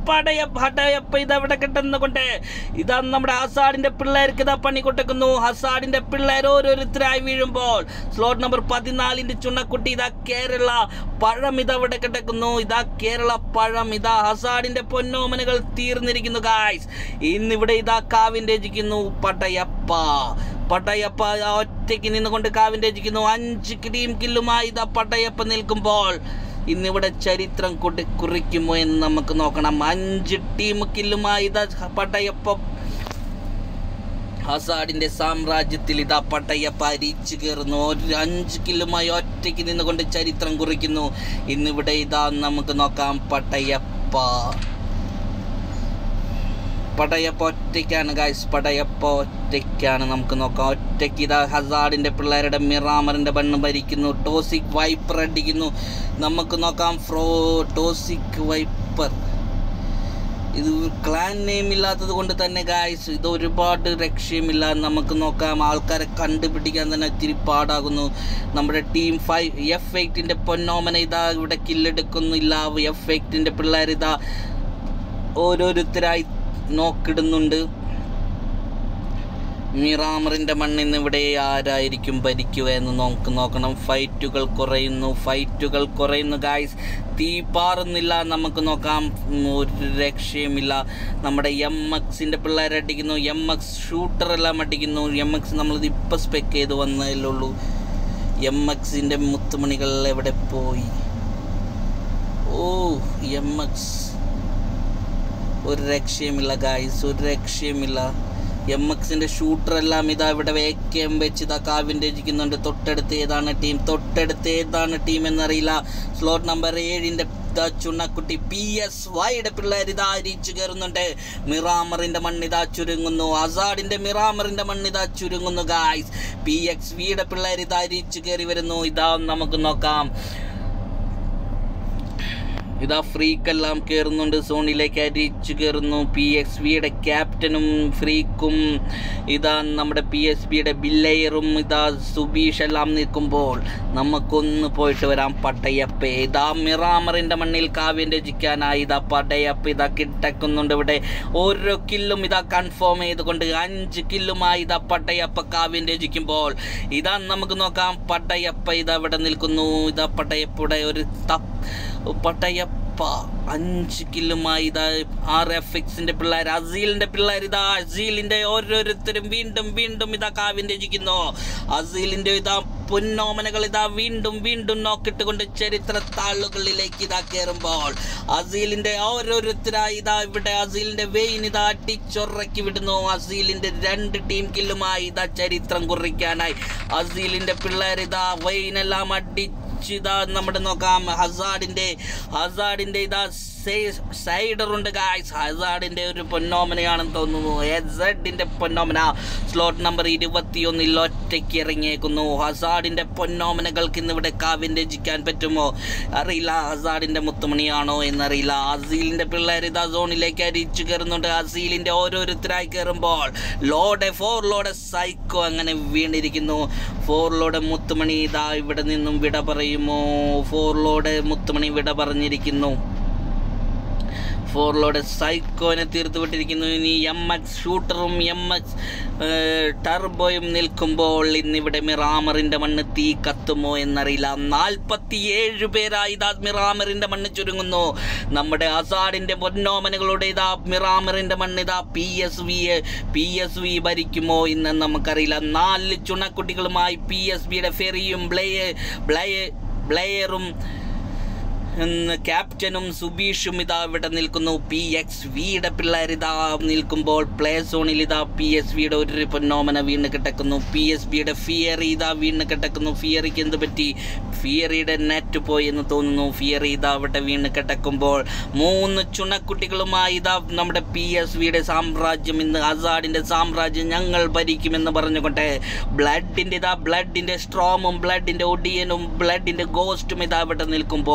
പടയ പടയപ്പ ഇതാ ഇവിടെ കിട്ടുന്നുകൊണ്ട് ഇതാ നമ്മുടെ ഹസാഡിന്റെ പിള്ളേർക്ക് ഇതാ പണി കൊട്ടക്കുന്നു ഹസാഡിന്റെ പിള്ളേർ ഓരോരുത്തരായി വീഴുമ്പോൾ സ്ലോട്ട് നമ്പർ പതിനാലിന്റെ ചുണ്ണക്കുട്ടി ഇതാ കേരള പഴം ഇതാ ഇവിടെ കിടക്കുന്നു ഇതാ കേരള പഴം ഇതാ ഹസാഡിന്റെ പൊന്നോമനുകൾ തീർന്നിരിക്കുന്നു ഗായ്സ് ഇന്നിവിടെ ഇതാ കാവിന്റെ രചിക്കുന്നു പടയപ്പ പടയപ്പ ആ ഒറ്റയ്ക്ക് നിന്നുകൊണ്ട് കാവിന്റെ രചിക്കുന്നു അഞ്ച് ടീം കില്ലുമായി ഇതാ പടയപ്പ നിൽക്കുമ്പോൾ ഇന്നിവിടെ ചരിത്രം കുടി കുറിക്കുമോ എന്ന് നമുക്ക് നോക്കണം അഞ്ച് ടീം കില്ലുമായി ഇതാ പടയപ്പ ഹസാഡിന്റെ സാമ്രാജ്യത്തിൽ ഇതാ പട്ടയപ്പ അരിച്ചു കയറുന്നു ഒരു അഞ്ച് കില്ലുമായി ഒറ്റയ്ക്ക് നിന്നുകൊണ്ട് ചരിത്രം കുറിക്കുന്നു ഇന്നിവിടെ ഇതാ നമുക്ക് നോക്കാം പട്ടയപ്പ പടയപ്പ ഒറ്റയ്ക്കാണ് ഗായ്സ് പടയപ്പ ഒറ്റയ്ക്കാണ് നമുക്ക് നോക്കാം ഒറ്റയ്ക്ക് ഇതാ ഹസാഡിന്റെ പിള്ളേരുടെ മിറാമറിന്റെ ബണ്ണ് ഭരിക്കുന്നു ടോസിക് വൈപ്പർ അടിക്കുന്നു നമുക്ക് നോക്കാം ഫ്രോ ടോസിക് വൈപ്പർ ഇത് ക്ലാൻ നെയിം ഇല്ലാത്തത് കൊണ്ട് തന്നെ ഗായ്സ് ഇത് ഒരുപാട് രക്ഷയുമില്ല നമുക്ക് നോക്കാം ആൾക്കാരെ കണ്ടുപിടിക്കാൻ തന്നെ ഇത്തിരി പാടാകുന്നു നമ്മുടെ ടീം ഫൈവ് എഫ് എയ്റ്റിൻ്റെ പൊന്നോമന ഇതാ ഇവിടെ കില്ലെടുക്കുന്നില്ല എഫ് എയ്റ്റിൻ്റെ പിള്ളേർ ഇതാ ഓരോരുത്തരായി നോക്കിടുന്നുണ്ട് മിറാമറിൻ്റെ മണ്ണിൽ നിന്ന് ഇവിടെ ആരായിരിക്കും ഭരിക്കുക എന്ന് നമുക്ക് നോക്കണം ഫൈറ്റുകൾ കുറയുന്നു ഫൈറ്റുകൾ കുറയുന്നു ഗായ്സ് തീ പാറുന്നില്ല നമുക്ക് നോക്കാം ഉം, ഒരു രക്ഷയുമില്ല നമ്മുടെ എം എക്സിൻ്റെ പിള്ളേർ അടിക്കുന്നു എം എക്സ് ഷൂട്ടറെല്ലാം അടിക്കുന്നു എം എക്സ് നമ്മളിത് ഇപ്പം സ്പെക്ക് ചെയ്ത് വന്നതിലുള്ളൂ എം എക്സിൻ്റെ മുത്തുമണികൾ എവിടെ പോയി ഓ എം എക്സ് ഒരു രക്ഷയുമില്ല ഗായ്സ് ഒരു രക്ഷയുമില്ല എം എക്സിന്റെ ഷൂട്ടർ എല്ലാം ഇതാ ഇവിടെ വേക്കം വെച്ച് ഇതാ കാവിൻ്റെ രചിക്കുന്നുണ്ട് തൊട്ടടുത്ത് ഏതാണ് ടീം തൊട്ടടുത്ത് ഏതാണ് ടീം എന്നറിയില്ല സ്ലോട്ട് നമ്പർ ഏഴിന്റെ ഇതാ ചുണ്ണക്കുട്ടി പി എസ് വൈയുടെ പിള്ളേർ ഇതാ അരിച്ചു കയറുന്നുണ്ട് മിറാമറിന്റെ മണ്ണിതാ ചുരുങ്ങുന്നു അസാഡിന്റെ മിറാമറിന്റെ മണ്ണിതാ ചുരുങ്ങുന്നു ഗായ്സ് പി എക്സ് വിയുടെ പിള്ളേർ ഇതാ അരിച്ചു കയറി വരുന്നു ഇതാ നമുക്ക് നോക്കാം ഇതാ ഫ്രീക്കെല്ലാം കയറുന്നുണ്ട് സോണിലേക്ക് അരിച്ചു കയറുന്നു പി എക്സ് വിയുടെ ക്യാപ്റ്റനും ഫ്രീക്കും ഇതാ നമ്മുടെ പി എസ് ബിയുടെ ബില്ലയറും ഇതാ സുബീഷ് എല്ലാം നിൽക്കുമ്പോൾ നമുക്കൊന്ന് പോയിട്ട് വരാം പട്ടയപ്പ് ഇതാ മിറാമറിൻ്റെ മണ്ണിൽ കാവ്യം രചിക്കാനായി ഇതാ പടയപ്പ് ഇതാ കിട്ടക്കുന്നുണ്ട് ഇവിടെ ഓരോ കില്ലും ഇതാ കൺഫേം ചെയ്തുകൊണ്ട് അഞ്ച് കില്ലുമായി ഇതാ പട്ടയപ്പ കാവ്യം രചിക്കുമ്പോൾ ഇതാ നമുക്ക് നോക്കാം പട്ടയപ്പ ഇതാ ഇവിടെ നിൽക്കുന്നു ഇതാ പട്ടയപ്പയുടെ ഒരു തപ്പ് പട്ടയപ്പ അഞ്ച് കില്ലുമായി ഇതാ ആർ എഫ് എക്സിന്റെ പിള്ളേർ അസീലിന്റെ പിള്ളേർ ഇതാ അസീലിന്റെ ഓരോരുത്തരും വീണ്ടും വീണ്ടും ഇതാ കാവ്യം രചിക്കുന്നു അസീലിന്റെ ഇതാ പൊന്നോമനകൾ ഇതാ വീണ്ടും വീണ്ടും നോക്കിട്ടുകൊണ്ട് ചരിത്ര താളുകളിലേക്ക് ഇതാ കയറുമ്പോൾ അസീലിന്റെ ഓരോരുത്തരായി ഇതാ ഇവിടെ അസീലിന്റെ വെയിൻ ഇതാ അടിച്ചൊറക്കി വിടുന്നു അസീലിന്റെ രണ്ട് ടീം കില്ലുമായി ഇതാ ചരിത്രം കുറിക്കാനായി അസീലിന്റെ പിള്ളേർ ഇതാ വെയിനെല്ലാം അടി ഇതാ നമ്മുടെ നോക്കാം ഹസാഡിന്റെ ഹസാഡിന്റെ ഇതാ സൈഡർ ഉണ്ട് ഗായ്സ് ഹസാഡിന്റെ ഒരു പൊന്നോമനയാണെന്ന് തോന്നുന്നു എസഡിന്റെ പൊന്നോമന സ്ലോട്ട് നമ്പർ ഇരുപത്തിയൊന്നിൽ ഒറ്റയ്ക്ക് ഇറങ്ങിയേക്കുന്നു ഹസാഡിന്റെ പൊന്നോമനകൾക്ക് ഇന്ന് ഇവിടെ കാവ്യം രചിക്കാൻ പറ്റുമോ അറിയില്ല ഹസാഡിന്റെ മുത്തുമണിയാണോ എന്നറിയില്ല അസീലിന്റെ പിള്ളേർ ഇതാ സോണിലേക്ക് അരിച്ചു കയറുന്നുണ്ട് അസീലിന്റെ ഓരോരുത്തരായി കയറുമ്പോൾ ലോഡ് ഫോർ ലോഡ് സൈക്കോ അങ്ങനെ വീണിരിക്കുന്നു ഫോർ ലോഡ് മുത്തുമണി ഇതാ ഇവിടെ നിന്നും വിട പറയുമോ ഫോർ ലോഡ് മുത്തുമണി വിട പറഞ്ഞിരിക്കുന്നു ഫോറിലൂടെ സൈക്കോനെ തീർത്ത് വിട്ടിരിക്കുന്നു ഇനി എം എക്സ് ഷൂട്ടറും എം എക്സ് ടർബോയും നിൽക്കുമ്പോൾ ഇന്നിവിടെ മിറാമറിന്റെ മണ്ണ് തീ കത്തുമോ എന്നറിയില്ല നാൽപ്പത്തിയേഴ് പേരായി ഇതാ മിറാമറിന്റെ മണ്ണ് ചുരുങ്ങുന്നു നമ്മുടെ അസാഡിന്റെ പൊന്നോമനകളുടെ ഇതാ മിറാമറിന്റെ മണ്ണ് ഇതാ P S V P S V ഭരിക്കുമോ എന്ന് നമുക്കറിയില്ല നാല് ചുണക്കുട്ടികളുമായി പി എസ് ബിയുടെ ഫെറിയും ബ്ലേ ബ്ലേ ബ്ലെയറും എന്ന് ക്യാപ്റ്റനും സുബീഷും ഇതാ ഇവിടെ നിൽക്കുന്നു പി എക്സ് വിയുടെ പിള്ളേർ ഇതാ നിൽക്കുമ്പോൾ പ്ലേ സോണിൽ ഇതാ പി എസ് വിയുടെ ഒരു പൊന്നോമന വീണ് കിടക്കുന്നു പി എസ് ബിയുടെ ഫിയറി ഇതാ വീണ് കിടക്കുന്നു ഫിയറിക്ക് എന്ത് പറ്റി ഫിയറിയുടെ നെറ്റ് പോയി എന്ന് തോന്നുന്നു ഫിയറി ഇതാ അവിടെ വീണ് കിടക്കുമ്പോൾ മൂന്ന് ചുണക്കുട്ടികളുമായി ഇതാ നമ്മുടെ പി എസ് വിയുടെ സാമ്രാജ്യം ഇന്ന് അസാഡിന്റെ സാമ്രാജ്യം ഞങ്ങൾ ഭരിക്കുമെന്ന് പറഞ്ഞുകൊണ്ട് ബ്ലഡിന്റെ ഇതാ ബ്ലഡിന്റെ സ്ട്രോമും ബ്ലഡിന്റെ ഒടിയനും ബ്ലഡിന്റെ ഗോസ്റ്റും ഇതാ ഇവിടെ നിൽക്കുമ്പോൾ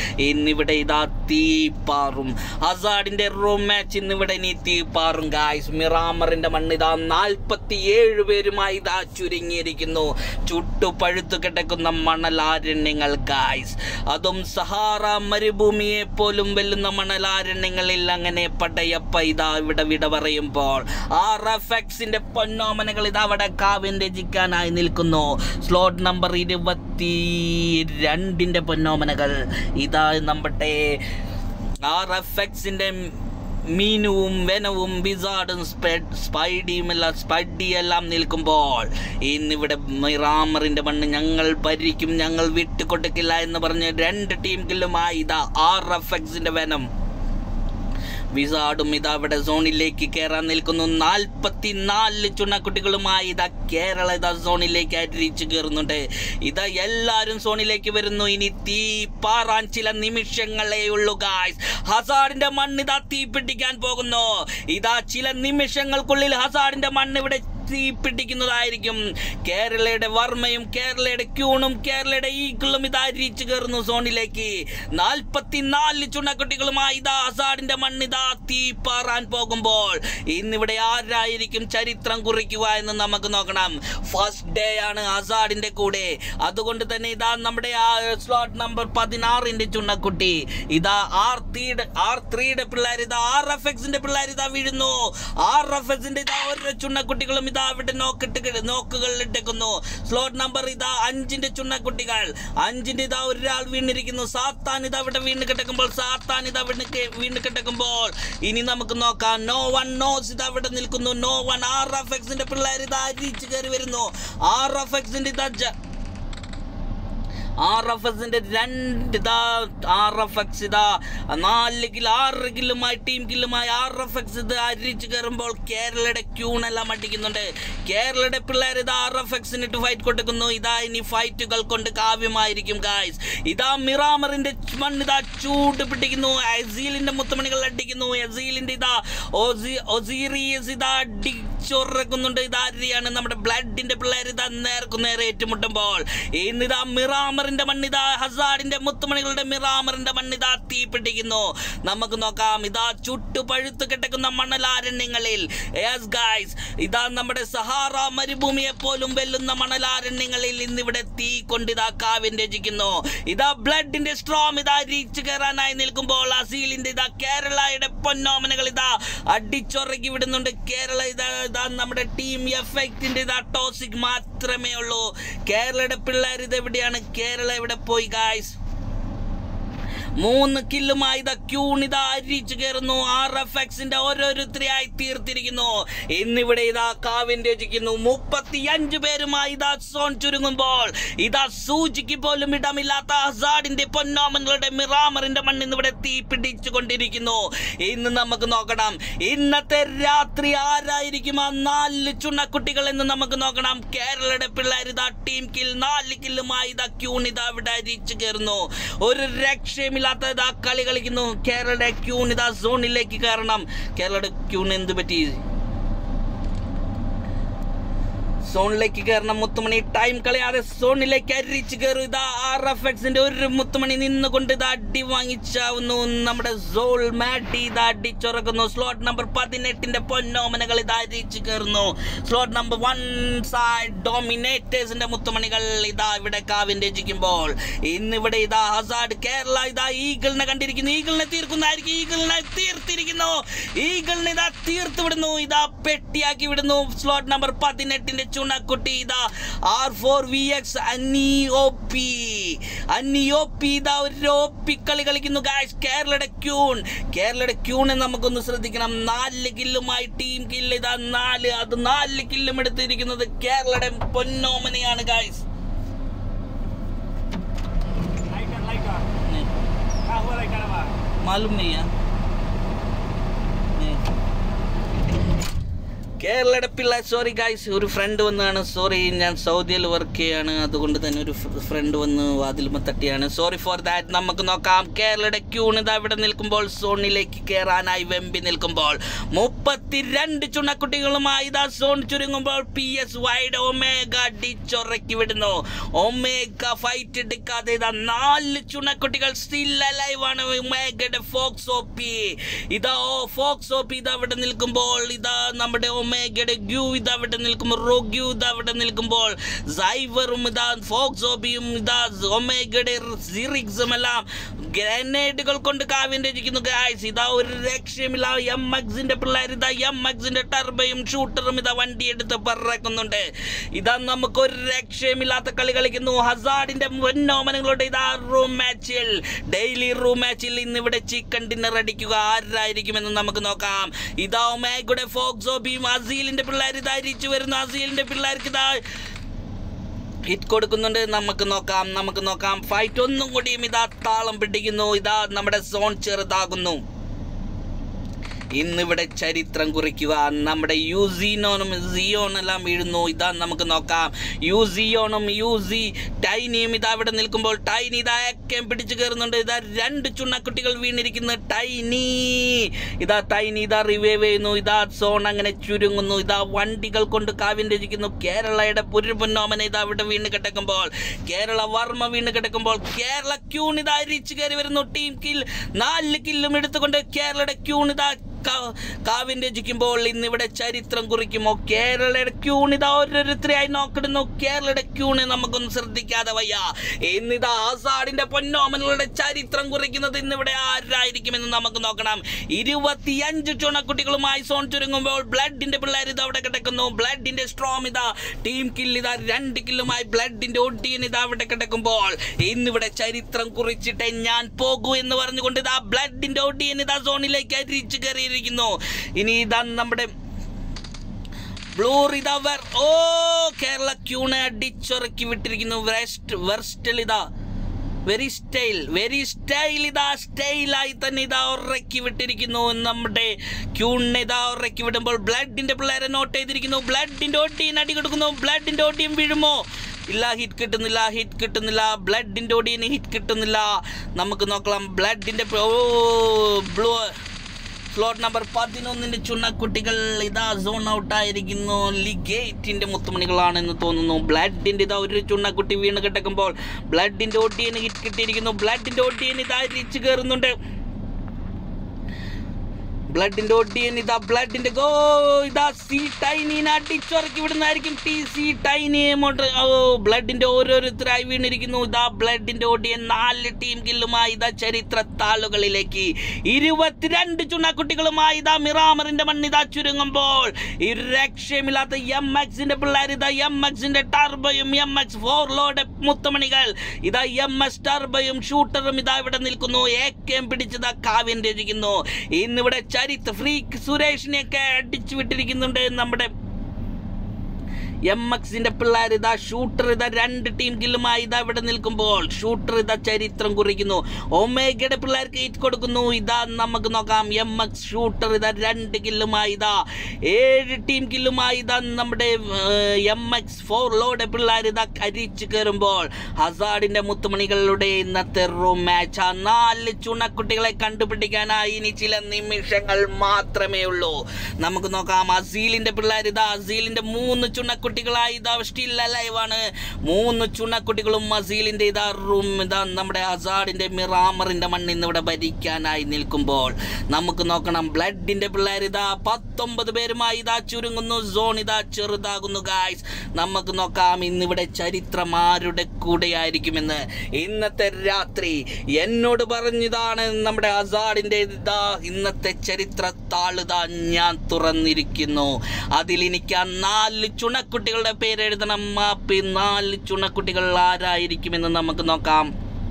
ഇന്നിവിടെ ഇതാ തീപ്പാറും ഹസാഡിന്റെ റൂം മാച്ച് ഇന്നിവിടെ ഇനി തീപ്പാറും ഗായ്സ് മിറാമറിന്റെ മണ്ണ് ഇതാ നാൽപ്പത്തി ഏഴ് പേരുമായി ഇതാ ചുരുങ്ങിയിരിക്കുന്നു ചുട്ടു പഴുത്തു കിടക്കുന്ന മണലാരണ്യങ്ങൾ ഗായ്സ് അതും സഹാറ മരുഭൂമിയെ പോലും വെല്ലുന്ന മണലാരണ്യങ്ങളിൽ അങ്ങനെ പടയപ്പ ഇതാ ഇവിടെ വിട പറയുമ്പോൾ ആ റഫക്സിന്റെ പൊന്നോമനകൾ ഇതാ അവിടെ കാവ്യം രചിക്കാനായി നിൽക്കുന്നു സ്ലോട്ട് നമ്പർ ഇരുപത്തി രണ്ടിന്റെ പൊന്നോമനകൾ ഇതാ നമ്മുടെ ആ റഫക്സിന്റെ മീനുവും വെനവും ബിസാർഡും സ്പെഡ് സ്പൈഡിയും എല്ലാം സ്പഡി എല്ലാം നിൽക്കുമ്പോൾ ഇന്നിവിടെ മിറാമറിന്റെ മണ്ണ് ഞങ്ങൾ ഭരിക്കും ഞങ്ങൾ വിട്ടുകൊടുക്കില്ല എന്ന് പറഞ്ഞ് രണ്ട് ടീമുകളിലുമായി ഇതാ ആർ എഫ് എക്സിന്റെ വെനം വിസാർഡും ഇതാ ഇവിടെ സോണിലേക്ക് കയറാൻ നിൽക്കുന്നു നാൽപ്പത്തിനാല് ചുണക്കുട്ടികളുമായി ഇതാ കേരള ഇതാ സോണിലേക്ക് അരിച്ചു കയറുന്നുണ്ട് ഇതാ എല്ലാവരും സോണിലേക്ക് വരുന്നു ഇനി തീ പാറാൻ ചില നിമിഷങ്ങളേ ഉള്ളൂ ഗായ്സ് ഹസാഡിന്റെ മണ്ണ് ഇതാ തീ പിടിക്കാൻ പോകുന്നു ഇതാ ചില നിമിഷങ്ങൾക്കുള്ളിൽ ഹസാഡിന്റെ മണ്ണ് ഇവിടെ തീ പിടിക്കുന്നതായിരിക്കും കേരളയുടെ വർമ്മയും കേരളയുടെ ക്യൂണും കേരളയുടെ ഈക്കിളും ഇതാ അരിച്ചു കയറുന്നു സോണിലേക്ക് നാൽപ്പത്തിനാല് ചുണക്കുട്ടികളുമായി ഇതാ ഹസാഡിന്റെ മണ്ണ് ഇതാ തീ പാറാൻ പോകുമ്പോൾ ഇന്നിവിടെ ആരായിരിക്കും ചരിത്രം കുറിക്കുക എന്ന് നമുക്ക് നോക്കണം ഫസ്റ്റ് ഡേ ആണ് ഹസാഡിന്റെ കൂടെ അതുകൊണ്ട് തന്നെ ഇതാ നമ്മുടെ ആ സ്ലോട്ട് നമ്പർ പതിനാറിന്റെ ചുണ്ണക്കുട്ടി ഇതാ ആർ ത്രീയുടെ ആർ ത്രീയുടെ പിള്ളേർ ഇതാ ആർ എഫ് എക്സിന്റെ പിള്ളേർ ഇതാ വീഴുന്നു ആർ എഫ് എക്സിന്റെ ഇതാ ഓരോ ചുണ്ണക്കുട്ടികളും ഇതാ ഇവിടെ നോക്കിട്ട് നോക്കുകൾ ഇട്ടേക്കുന്നു സ്ലോട്ട് നമ്പർ ഇതാ അഞ്ചിന്റെ ചുണ്ണക്കുട്ടികൾ അഞ്ചിന്റെ ഇതാ ഒരാൾ വീണിരിക്കുന്നു സാത്താൻ ഇതാ ഇവിടെ വീണ് കിടക്കുമ്പോൾ സാത്താൻ ഇതാ വീണ് കെ- വീണ് കിടക്കുമ്പോൾ ഇനി നമുക്ക് നോക്കാം നോ വൺ നോസ് ഇതാ ഇവിടെ നിൽക്കുന്നു നോ വൺ ആർ എഫ് എക്സിന്റെ പിള്ളേർ ഇതാ അരിച്ചു കയറി വരുന്നു ആർ എഫ് എക്സിന്റെ ഇതാ ജ- ആർ എഫ് എസിന്റെ രണ്ട് ഇതാ ആർ എഫ് എക്സ് ഇതാ നാല് കിലോ ആറ് കിലുമായി ടീം കില്ലുമായി ആർ എഫ് എക്സ് ഇത് അരിച്ചു കയറുമ്പോൾ കേരളയുടെ ക്യൂണെല്ലാം അടിക്കുന്നുണ്ട് കേരളയുടെ പിള്ളേർ ഇതാ ആർ എഫ് എക്സിനിട്ട് ഫൈറ്റ് കൊടുക്കുന്നു ഇതാ ഇനി ഫൈറ്റുകൾ കൊണ്ട് കാവ്യമായിരിക്കും ഗായ്സ് ഇതാ മിറാമറിന്റെ മണ്ണ് ഇതാ ചൂട് പിടിക്കുന്നു അസീലിന്റെ മുത്തുമണികൾ അടിക്കുന്നു അസീലിന്റെ ഇതാ ഒസി ഒസീറിയസ് ഇതാ അടിച്ചൊറക്കുന്നുണ്ട് ഇതാരിയാണ് നമ്മുടെ ബ്ലഡിന്റെ പിള്ളേർ ഇതാ നേർക്കു നേരെ ഏറ്റുമുട്ടുമ്പോൾ ഇന്നിതാ മിറാമറിന്റെ മണ്ണിതാ ഹസാഡിന്റെ മുത്തുമണികളുടെ മിറാമറിന്റെ മണ്ണിതാ തീ പിടിക്കുന്നു നമുക്ക് നോക്കാം ഇതാ ചുട്ടു പഴുത്തു കിടക്കുന്ന മണലാരണ്യങ്ങളിൽ യെസ് ഗായ്സ് ഇതാ നമ്മുടെ സഹാറ മരുഭൂമിയെ പോലും വെല്ലുന്ന മണലാരണ്യങ്ങളിൽ ഇന്നിവിടെ തീ കൊണ്ടിതാ കാവ്യം രചിക്കുന്നു ഇതാ ബ്ലഡിന്റെ സ്ട്രോം ഇതാ റീച്ച് കയറാനായി നിൽക്കുമ്പോൾ അസീലിന്റെ ഇതാ കേരളയുടെ പൊന്നോമനകൾ ഇതാ അടിച്ചൊറക്കി വിടുന്നുണ്ട് കേരള ഇതാ ഇതാ നമ്മുടെ ടീം എഫക്റ്റിന്റെ ഇതാ ടോസിക് മാത്രമേ ഉള്ളൂ കേരളയുടെ പിള്ളേർ ഇത് എവിടെയാണ് കേരള എവിടെ പോയി ഗായ്സ് മൂന്ന് കില്ലുമായി ഇതാ ക്യൂണിത അരിച്ചു കയറുന്നു ആർ എഫ് എക്സിന്റെ ഓരോരുത്തരെയായി തീർത്തിരിക്കുന്നു ഇന്നിവിടെ ഇതാ കാവ്യം രചിക്കുന്നു മുപ്പത്തിയഞ്ച് പേരുമായി ഇതാ സോൺ ചുരുങ്ങുമ്പോൾ ഇതാ സൂചിക്ക് പോലും ഇടമില്ലാത്ത ഹസാഡിന്റെ പൊന്നോമങ്ങളുടെ മിറാമറിന്റെ മണ്ണിന്ന് ഇവിടെ തീ പിടിച്ചു കൊണ്ടിരിക്കുന്നു ഇന്ന് നമുക്ക് നോക്കണം ഇന്നത്തെ രാത്രി ആരായിരിക്കും ആ നാല് ചുണ്ണക്കുട്ടികൾ എന്ന് നമുക്ക് നോക്കണം കേരളയുടെ പിള്ളേർ ഇതാ ടീം കിൽ നാല് കില്ലുമായി ഇതാ ക്യൂൺ ഇതാ ഇവിടെ അരിച്ചു കയറുന്നു ഒരു രക്ഷയുമില്ലാത്ത ഇതാ കളി കളിക്കുന്നു കേരളയുടെ ക്യൂൺ ഇതാ സോണിലേക്ക് കയറണം കേരളയുടെ ക്യൂൺ എന്ത് പറ്റി സോണിലേക്ക് കയറണം മുത്തുമണി ടൈം കളയാതെ സോണിലേക്ക് അരിച്ചു കയറും ഇതാ ആർ എഫ് എക്സിന്റെ ഒരു മുത്തുമണി നിന്നുകൊണ്ട് ഇതാ അടി വാങ്ങിച്ചാവുന്നു നമ്മുടെ സോൾ മാറ്റി ഇതാ അടിച്ചുറക്കുന്നു സ്ലോട്ട് നമ്പർ പതിനെട്ടിന്റെ പൊന്നോമനകൾ ഇതാ അരിച്ചു കയറുന്നു സ്ലോട്ട് നമ്പർ വൺ സൈഡ് ഡോമിനേറ്റേഴ്സിന്റെ മുത്തുമണികൾ ഇതാ ഇവിടെ കാവ്യം രചിക്കുമ്പോൾ ഇന്നിവിടെ ഇതാ ഹസാഡ് കേരള ഇതാ ഈഗിളിനെ കണ്ടിരിക്കുന്നു ഈഗിളിനെ തീർക്കുന്നതായിരിക്കും ഈഗിളിനെ തീർത്തിരിക്കുന്നു ഈഗിളിനെ ഇതാ തീർത്ത് വിടുന്നു ഇതാ പെട്ടിയാക്കി വിടുന്നു സ്ലോട്ട് നമ്പർ പതിനെട്ടിന്റെ ചുണക്കുട്ടി ഇതാ ആർ ഫോർ വി എക്സ് അന്നിയോപ്പി അന്നിയോപ്പി ഇതാ ഒരു ഓപ്പി കളി കളിക്കുന്നു ഗായ്സ് കേരളയുടെ ക്യൂൺ കേരളയുടെ ക്യൂണെ നമുക്കൊന്ന് ശ്രദ്ധിക്കണം നാല് കില്ലുമായി ടീം കില്ല് ഇതാ നാല് അത് നാല് കില്ലും എടുത്തിരിക്കുന്നത് കേരളയുടെ പൊന്നോമനയാണ് ഗായ്സ് मालूम नहीं है കേരളയുടെ കുഴപ്പമില്ല സോറി ഗൈസ് ഒരു ഫ്രണ്ട് വന്നാണ് സോറി ഞാൻ സൗദിയിൽ വർക്ക് ചെയ്യാണ് അതുകൊണ്ട് തന്നെ ഒരു ഫ്രണ്ട് വന്ന് വാതിലുമ തട്ടിയാണ് സോറി ഫോർ ദാറ്റ് നമുക്ക് നോക്കാം കേരളയുടെ ക്യൂൺ ഇതാ ഇവിടെ നിൽക്കുമ്പോൾ സോണിലേക്ക് കയറാനായി വെമ്പി നിൽക്കുമ്പോൾ മുപ്പത്തിരണ്ട് ചുണക്കുട്ടികളുമായി ഇതാ സോൺ ചുരുങ്ങുമ്പോൾ പി എസ് വൈഡ് ഒമേഗ ഡിച്ചൊറക്കി വിടുന്നു ഒമേഗ ഫൈറ്റ് എടുക്കാതെ ഇതാ നാല് ചുണക്കുട്ടികൾ സ്റ്റിൽ അലൈവ് ആണ് ഒമേഗയുടെ ഫോക്സ് ഓപ്പി ഇതാ ഓ ഫോക്സ് ഓപ്പി ഇതാ ഇവിടെ നിൽക്കുമ്പോൾ ഇതാ നമ്മുടെ ഒമേഗയുടെ ഗ്യൂ ഇതാ ഇവിടെ നിൽക്കുമ്പോൾ റോഗ്യൂ ഇതാ ഇവിടെ നിൽക്കുമ്പോൾ സൈവറും ഇതാ ഫോക്സ് ഓപ്പിയും ഇതാ ഒമേഗയുടെ സിറിക്സും എല്ലാം ഗ്രനേഡുകൾ കൊണ്ട് കാവ്യം രചിക്കുന്നു ഗായ്സ് ഇതാ ഒരു രക്ഷയുമില്ല എം എക്സിന്റെ പിള്ളേർ ഇതാ എം എക്സിന്റെ ടർബയും ഷൂട്ടറും ഇതാ വണ്ടി എടുത്ത് പറക്കുന്നുണ്ട് ഇതാ നമുക്ക് ഒരു രക്ഷയുമില്ലാത്ത കളി കളിക്കുന്നു ഹസാഡിന്റെ പൊന്നോമനങ്ങളുടെ ഇതാ റൂം മാച്ചിൽ ഡെയിലി റൂം മാച്ചിൽ ഇന്ന് ഇവിടെ ചിക്കൻ ഡിന്നർ അടിക്കുക ആരായിരിക്കുമെന്ന് നമുക്ക് നോക്കാം ഇതാ ഒമേഗയുടെ ഫോക്സോബിയും അസീലിന്റെ പിള്ളേർ ഇതാ ഇരിച്ചു വരുന്നു അസീലിന്റെ പിള്ളേർക്ക് ഇതാ ഹിറ്റ് കൊടുക്കുന്നുണ്ട് നമുക്ക് നോക്കാം നമുക്ക് നോക്കാം ഫൈറ്റ് ഒന്നും കൂടിയും ഇതാ താളം പിടിക്കുന്നു ഇതാ നമ്മുടെ സോൺ ചെറുതാകുന്നു ഇന്നിവിടെ ചരിത്രം കുറിക്കുക നമ്മുടെ യൂസിനോനും സിയോണെല്ലാം വീഴുന്നു ഇതാ നമുക്ക് നോക്കാം യൂസിയോണും യൂസി ടൈനിയും ഇതാ ഇവിടെ നിൽക്കുമ്പോൾ ടൈനി ഇതാ ഒക്കെ പിടിച്ചു കയറുന്നുണ്ട് ഇതാ രണ്ട് ചുണ്ണക്കുട്ടികൾ വീണിരിക്കുന്നു ടൈനി ഇതാ ടൈനി ഇതാ റിവൈവ് ചെയ്യുന്നു ഇതാ സോൺ അങ്ങനെ ചുരുങ്ങുന്നു ഇതാ വണ്ടികൾ കൊണ്ട് കാവ്യം രചിക്കുന്നു കേരളയുടെ പുരുപൊന്നോമന ഇതാ ഇവിടെ വീണ് കിടക്കുമ്പോൾ കേരള വർമ്മ വീണ് കിടക്കുമ്പോൾ കേരള ക്യൂൺ ഇതാ അരിച്ചു കയറി വരുന്നു ടീം കിൽ നാല് കില്ലും എടുത്തുകൊണ്ട് കേരളയുടെ ക്യൂൺ ഇതാ കാ- കാവ്യം രചിക്കുമ്പോൾ ഇന്നിവിടെ ചരിത്രം കുറിക്കുമോ കേരളയുടെ ക്യൂണിതാ ഓരോരുത്തരെയായി നോക്കിടുന്നു കേരളയുടെ ക്യൂണ് നമുക്കൊന്നും ശ്രദ്ധിക്കാതെ വയ്യ ഇന്നിതാ ആസാഡിന്റെ പൊന്നോമനുകളുടെ ചരിത്രം കുറിക്കുന്നത് ഇന്നിവിടെ ആരായിരിക്കുമെന്ന് നമുക്ക് നോക്കണം ഇരുപത്തിയഞ്ച് ചുണക്കുട്ടികളുമായി സോൺ ചുരുങ്ങുമ്പോൾ ബ്ലഡിന്റെ പിള്ളേർ ഇത് അവിടെ കിടക്കുന്നു ബ്ലഡിന്റെ സ്ട്രോം ഇതാ ടീം കില്ല് ഇതാ രണ്ട് കില്ലുമായി ബ്ലഡിന്റെ ഒടിയൻ ഇതാ അവിടെ കിടക്കുമ്പോൾ ഇന്നിവിടെ ചരിത്രം കുറിച്ചിട്ടേ ഞാൻ പോകൂ എന്ന് പറഞ്ഞുകൊണ്ട് ഇതാ ബ്ലഡിന്റെ ഒടിയൻ ഇതാ സോണിലേക്ക് അരിച്ചു കയറിയിരിക്കുന്നു ഇനി ഇതാ നമ്മുടെ ബ്ലൂർ ഇതാ വെർ ഓ കേരള ക്യൂണെ അടിച്ചുറക്കി വിട്ടിരിക്കുന്നു വെസ്റ്റ് വെർസ്റ്റൽ ഇതാ വെരി സ്റ്റൈൽ വെരി സ്റ്റൈൽ ഇതാ സ്റ്റൈലായി തന്നെ ഇതാ ഉറക്കി വിട്ടിരിക്കുന്നു നമ്മുടെ ക്യൂണിനെ ഇതാ ഉറക്കി വിടുമ്പോൾ ബ്ലഡിന്റെ പിള്ളേരെ നോട്ട് ചെയ്തിരിക്കുന്നു ബ്ലഡിന്റെ ഒട്ടിയും അടി കൊടുക്കുന്നു ബ്ലഡിന്റെ ഒട്ടിയും വീഴുമോ ഇല്ല ഹിറ്റ് കിട്ടുന്നില്ല ഹിറ്റ് കിട്ടുന്നില്ല ബ്ലഡിന്റെ ഒടിയന് ഹിറ്റ് കിട്ടുന്നില്ല നമുക്ക് നോക്കാം ബ്ലഡിന്റെ ഓ ബ്ലൂ ഫ്ലോട്ട് നമ്പർ പതിനൊന്നിന്റെ ചുണ്ണക്കുട്ടികൾ ഇതാ സോൺ ഔട്ട് ആയിരിക്കുന്നു ലിഗേറ്റിന്റെ മുത്തുമണികളാണെന്ന് തോന്നുന്നു ബ്ലഡിന്റെ ഇതാ ഒരു ചുണ്ണക്കുട്ടി വീണ് കിടക്കുമ്പോൾ ബ്ലഡിന്റെ ഒട്ടിയന് ഹിറ്റ് കിട്ടിയിരിക്കുന്നു ബ്ലഡിന്റെ ഒട്ടിയന് ഇതാ തിരിച്ചു കയറുന്നുണ്ട് ബ്ലഡിന്റെ ഒടിയൻ ഇതാ ബ്ലഡിന്റെ ഗോ ഇതാ സി ടൈനീനെ അടിച്ചുറക്കി വിടുന്നതായിരിക്കും ടി സി ടൈനി എമൗണ്ട് ഓ ബ്ലഡിന്റെ ഓരോരുത്തരായി വീണിരിക്കുന്നു ഇതാ ബ്ലഡിന്റെ ഒടിയൻ നാല് ടീം കില്ലുമായി ഇതാ ചരിത്ര താളുകളിലേക്ക് ഇരുപത്തിരണ്ട് ചുണക്കുട്ടികളുമായി ഇതാ മിറാമറിന്റെ മണ്ണിതാ ചുരുങ്ങുമ്പോൾ ഈ രക്ഷയുമില്ലാത്ത എം എക്സിന്റെ പിള്ളേർ ഇതാ എം എക്സിന്റെ ടർബയും എം എക്സ് ഫോർ ലോഡ് മുത്തമണികൾ ഇതാ എം എസ് ടർബയും ഷൂട്ടറും ഇതാ ഇവിടെ നിൽക്കുന്നു ഏക്കയും പിടിച്ചതാ കാവ്യം രചിക്കുന്നു ഇന്നിവിടെ ചരിത്ര ഫ്രീക്ക് സുരേഷിനെയൊക്കെ അടിച്ചു വിട്ടിരിക്കുന്നുണ്ട് നമ്മുടെ എം എക്സിന്റെ പിള്ളേർ ഇതാ ഷൂട്ടർ ഇതാ രണ്ട് ടീം കില്ലുമായി ഇതാ ഇവിടെ നിൽക്കുമ്പോൾ ഷൂട്ടർ ഇതാ ചരിത്രം കുറിക്കുന്നു ഒമേഗയുടെ പിള്ളേർക്ക് ഹിറ്റ് കൊടുക്കുന്നു ഇതാ നമുക്ക് നോക്കാം എം എക്സ് ഷൂട്ടർ ഇതാ രണ്ട് കില്ലുമായി ഇതാ ഏഴ് ടീം കില്ലുമായി ഇതാ നമ്മുടെ എം എക്സ് ഫോർ ലോഡ് പിള്ളേർ ഇതാ കരിച്ചു കയറുമ്പോൾ ഹസാഡിന്റെ മുത്തുമണികളുടെ ഇന്നത്തെ റൂം മാച്ച് ആ നാല് ചുണക്കുട്ടികളെ കണ്ടുപിടിക്കാനായി ഇനി ചില നിമിഷങ്ങൾ മാത്രമേ ഉള്ളൂ നമുക്ക് നോക്കാം അസീലിന്റെ പിള്ളേർ ഇതാ അസീലിന്റെ മൂന്ന് ചുണക്കുട്ടികളായി ഇതാ സ്റ്റിൽ അലൈവാണ് മൂന്ന് ചുണക്കുട്ടികളും അസീലിന്റെ ഇതാ റൂം ഇതാ നമ്മുടെ ഹസാഡിന്റെ മിറാമറിന്റെ മണ്ണിൽ ഇവിടെ ഭരിക്കാനായി നിൽക്കുമ്പോൾ നമുക്ക് നോക്കണം ബ്ലഡിന്റെ പിള്ളേർ ഇതാ പത്തൊമ്പത് പേരുമായി ഇതാ ചുരുങ്ങുന്നു സോൺ ഇതാ ചെറുതാകുന്നു ഗായ്സ് നമുക്ക് നോക്കാം ഇന്നിവിടെ ചരിത്രം ആരുടെ കൂടെയായിരിക്കുമെന്ന് ഇന്നത്തെ രാത്രി എന്നോട് പറഞ്ഞതാണ് നമ്മുടെ അസാഡിന്റെ ഇതാ ഇന്നത്തെ ചരിത്ര താളുതാ ഞാൻ തുറന്നിരിക്കുന്നു അതിൽ എനിക്ക് ആ നാല് ചുണക്കുട്ടികളുടെ പേര് എഴുതണം ആ പി- നാല് ചുണക്കുട്ടികൾ ആരായിരിക്കുമെന്ന് നമുക്ക് നോക്കാം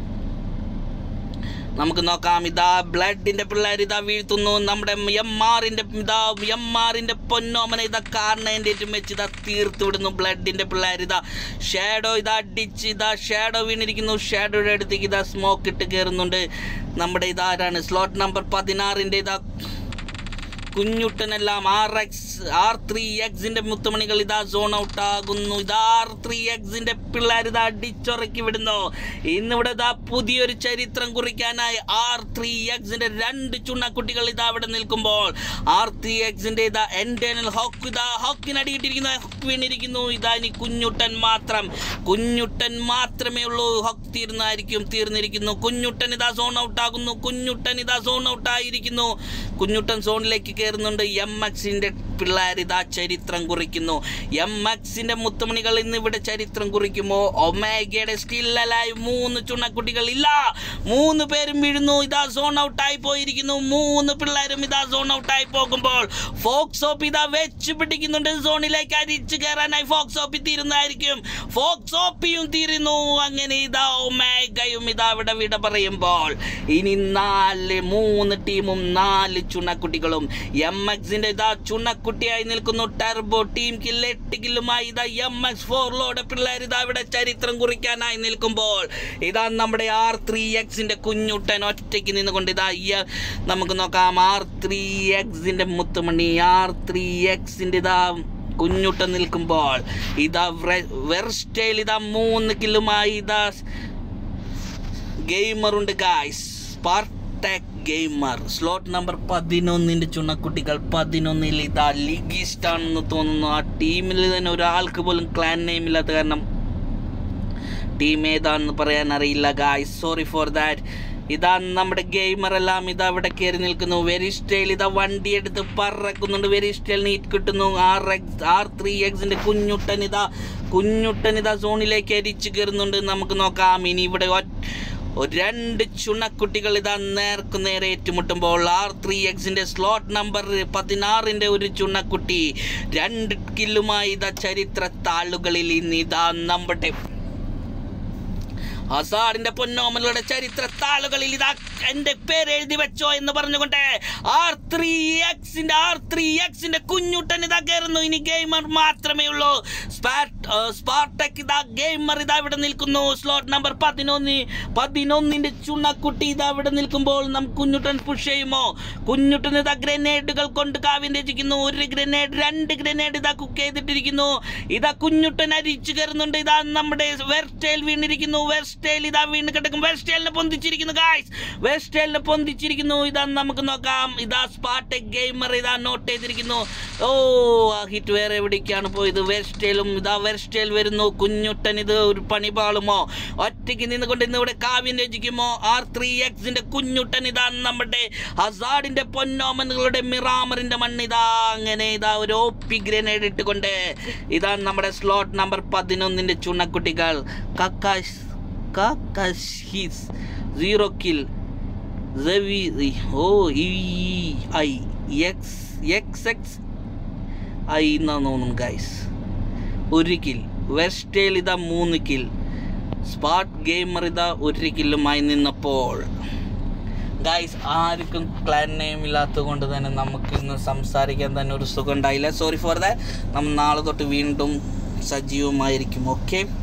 നമുക്ക് നോക്കാം ഇതാ ബ്ലഡിന്റെ പിള്ളേർ ഇതാ വീഴ്ത്തുന്നു നമ്മുടെ എം ആറിന്റെ ഇതാ എം ആറിന്റെ പൊന്നോമന ഇതാ കാർണേന്റെ വെച്ച് ഇതാ തീർത്ത് വിടുന്നു ബ്ലഡിന്റെ പിള്ളേർ ഇതാ ഷാഡോ ഇതാ അടിച്ച് ഇതാ ഷാഡോ വീണിരിക്കുന്നു ഷാഡോയുടെ അടുത്തേക്ക് ഇതാ സ്മോക്ക് ഇട്ട് കയറുന്നുണ്ട് നമ്മുടെ ഇതാരാണ് സ്ലോട്ട് നമ്പർ പതിനാറിന്റെ ഇതാ കുഞ്ഞുട്ടനെല്ലാം ആർ എക്സ് ആർ ത്രീ എക്സിന്റെ മുത്തുമണികൾ ഇതാ സോൺ ഔട്ട് ആകുന്നു ഇതാ ആർ ത്രീ എക്സിന്റെ പിള്ളേർ ഇതാ അടിച്ചുറക്കി വിടുന്നു ഇന്നിവിടെ ഇതാ പുതിയൊരു ചരിത്രം കുറിക്കാനായി ആർ ത്രീ എക്സിന്റെ രണ്ട് ചുണ്ണക്കുട്ടികൾ ഇതാ ഇവിടെ നിൽക്കുമ്പോൾ ആർ ത്രീ എക്സിന്റെ ഇതാ എൻറ്റേണൽ ഹോക്ക് ഇതാ ഹോക്കിന് അടിയിട്ടിരിക്കുന്നു ഹോക്ക് വീണിരിക്കുന്നു ഇതാ ഇനി കുഞ്ഞുട്ടൻ മാത്രം കുഞ്ഞുട്ടൻ മാത്രമേ ഉള്ളൂ ഹോക്ക് തീർന്നായിരിക്കും തീർന്നിരിക്കുന്നു കുഞ്ഞുട്ടൻ ഇതാ സോൺ ഔട്ട് ആകുന്നു കുഞ്ഞുട്ടൻ ഇതാ സോൺ ഔട്ട് ആയിരിക്കുന്നു കുഞ്ഞുട്ടൻ സോണിലേക്ക് കയറുന്നുണ്ട് എം എക്സിന്റെ പിള്ളേർ ഇതാ ചരിത്രം കുറിക്കുന്നു എം എക്സിന്റെ മുത്തുമണികൾ ഇന്ന് ഇവിടെ ചരിത്രം കുറിക്കുമോ ഒമേഗയുടെ സ്റ്റില്ലലായി മൂന്ന് ചുണക്കുട്ടികൾ ഇല്ല മൂന്ന് പേരും വീഴുന്നു ഇതാ സോൺ ഔട്ട് ആയി പോയിരിക്കുന്നു മൂന്ന് പിള്ളേരും ഇതാ സോൺ ഔട്ട് ആയി പോകുമ്പോൾ ഫോക്സ് ഓപ്പ് ഇതാ വെച്ച് പിടിക്കുന്നുണ്ട് സോണിലേക്ക് അരിച്ചു കയറാനായി ഫോക്സ് ഓപ്പി തീരുന്നതായിരിക്കും ഫോക്സ് ഓപ്പിയും തീരുന്നു അങ്ങനെ ഇതാ ഒമേഗയും ഇതാ ഇവിടെ വിട പറയുമ്പോൾ ഇനി നാല് മൂന്ന് ടീമും നാല് ചുണക്കുട്ടികളും എം എക്സിന്റെ ഇതാ ചുണക്കുട്ടിയായി നിൽക്കുന്നു ടർബോ ടീം കിൽ എട്ട് കില്ലുമായി ഇതാ എം എക്സ് ഫോറിലോടെ പിള്ളേർ ഇതാ ഇവിടെ ചരിത്രം കുറിക്കാനായി നിൽക്കുമ്പോൾ ഇതാ നമ്മുടെ ആർ ത്രീ എക്സിന്റെ കുഞ്ഞുട്ടൻ ഒറ്റയ്ക്ക് നിന്നുകൊണ്ട് ഇതാ ഈ- നമുക്ക് നോക്കാം ആർ ത്രീ എക്സിന്റെ മുത്തുമണി ആർ ത്രീ എക്സിന്റെ ഇതാ കുഞ്ഞുട്ടൻ നിൽക്കുമ്പോൾ ഇതാ വെർസ്റ്റൈൽ ഇതാ മൂന്ന് കില്ലുമായി ഇതാ ഗെയിമർ ഉണ്ട് guys Spartak gamer slot number പതിനൊന്നിൻ്റെ ചുണക്കുട്ടികൾ പതിനൊന്നിൽ ഇതാ ലീഗിസ്റ്റ് ആണെന്ന് തോന്നുന്നു ആ ടീമിൽ തന്നെ ഒരാൾക്ക് പോലും ക്ലാൻ നെയിം ഇല്ലാത്ത കാരണം ടീം ഏതാണെന്ന് പറയാൻ അറിയില്ല ഗായ്സ് സോറി ഫോർ ദാറ്റ് ഇതാ നമ്മുടെ ഗെയിമർ എല്ലാം ഇതാ ഇവിടെ കയറി നിൽക്കുന്നു വെരി സ്റ്റൈൽ ഇതാ വണ്ടി എടുത്ത് പറക്കുന്നുണ്ട് വെരി സ്റ്റൈൽ നീറ്റ് കിട്ടുന്നു ആർ എക്സ് ആർ ത്രീ എക്സിന്റെ കുഞ്ഞുട്ടൻ ഇതാ കുഞ്ഞുട്ടൻ ഇതാ സോണിലേക്ക് അരിച്ചു കയറുന്നുണ്ട് നമുക്ക് നോക്കാം ഇനി ഇവിടെ ഒ- ഒരു രണ്ട് ചുണക്കുട്ടികൾ ഇതാ നേർക്കു നേരെ ഏറ്റുമുട്ടുമ്പോൾ ആർ ത്രീ എക്സിന്റെ സ്ലോട്ട് നമ്പർ പതിനാറിന്റെ ഒരു ചുണക്കുട്ടി രണ്ട് കില്ലുമായി ഇതാ ചരിത്ര താളുകളിൽ ഇന്ന് ഇതാ നമ്മുടെ ഹസാറിന്റെ പൊന്നോമലുടെ ചരിത്ര താളുകളിൽ ഇതാ എന്റെ പേര് എഴുതി വെച്ചോ എന്ന് പറഞ്ഞുകൊണ്ട് ആർ ത്രീ എക്സിന്റെ ആർ ത്രീ എക്സിന്റെ കുഞ്ഞുട്ടൻ ഇതാ കയറുന്നു ഇനി ഗെയിമർ മാത്രമേ ഉള്ളൂ സ്പാർട്ട്- ഏ, സ്പാർട്ടക് ഇതാ ഗെയിമർ ഇതാ ഇവിടെ നിൽക്കുന്നു സ്ലോട്ട് നമ്പർ പതിനൊന്ന് പതിനൊന്നിന്റെ ചുണക്കുട്ടി ഇതാ ഇവിടെ നിൽക്കുമ്പോൾ നാം കുഞ്ഞുട്ടൻ പുഷ് ചെയ്യുമോ കുഞ്ഞുട്ടൻ ഇതാ ഗ്രനേഡുകൾ കൊണ്ട് കാവ്യം രചിക്കുന്നു ഒരു ഗ്രനേഡ് രണ്ട് ഗ്രനേഡ് ഇതാ കുക്ക് ചെയ്തിട്ടിരിക്കുന്നു ഇതാ കുഞ്ഞുട്ടൻ അരിച്ചു കയറുന്നുണ്ട് ഇതാ നമ്മുടെ വെർസ്റ്റൈൽ വീണിരിക്കുന്നു വെർസ്റ്റൈൽ ഇതാ വീണ് കിടക്കും വെർസ്റ്റൈലിനെ പൊന്തിച്ചിരിക്കുന്നു ഗായ്സ് വെർസ്റ്റൈലിനെ പൊന്തിച്ചിരിക്കുന്നു ഇതാ നമുക്ക് നോക്കാം ഇതാ സ്പാർട്ടക് ഗെയിമർ ഇതാ നോട്ട് ചെയ്തിരിക്കുന്നു ഓ ആ ഹിറ്റ് വേറെ എവിടേക്കാണ് പോയത് വെർസ്റ്റൈലും ഇതാ വെർസ്റ്റൈൽ വരുന്നു കുഞ്ഞുട്ടൻ ഇത് ഒരു പണിപാളുമോ ഒറ്റയ്ക്ക് നിന്നുകൊണ്ട് ഇന്ന് ഇവിടെ കാവ്യം രചിക്കുമോ ആർ ത്രീ എക്സിന്റെ കുഞ്ഞുട്ടൻ ഇതാ നമ്മുടെ ഹസാഡിന്റെ പൊന്നോമനുകളുടെ മിറാമറിന്റെ മണ്ണ് ഇതാ അങ്ങനെ ഇതാ ഒരു ഒ പി ഗ്രനേഡ് ഇട്ടുകൊണ്ട് ഇതാ നമ്മുടെ സ്ലോട്ട് നമ്പർ പതിനൊന്നിന്റെ ചുണക്കുട്ടികൾ കക്കാഷ് കക്കഷീസ് zero kill O E I X X X I എന്നാണ് തോന്നുന്നു ഗൈസ് ഒരു കിൽ വെസ്റ്റേൽ ഇതാ മൂന്ന് കിൽ സ്പാട്ട് ഗെയിമർ ഇതാ ഒരു കില്ലുമായി നിന്നപ്പോൾ ഗൈസ് ആർക്കും ക്ലാൻ നെയിം ഇല്ലാത്തത് കൊണ്ട് തന്നെ നമുക്ക് ഇന്ന് സംസാരിക്കാൻ തന്നെ ഒരു സുഖം ഉണ്ടായില്ല സോറി ഫോർ ദാറ്റ് നമ്മൾ നാളെ തൊട്ട് വീണ്ടും സജീവമായിരിക്കും ഓക്കെ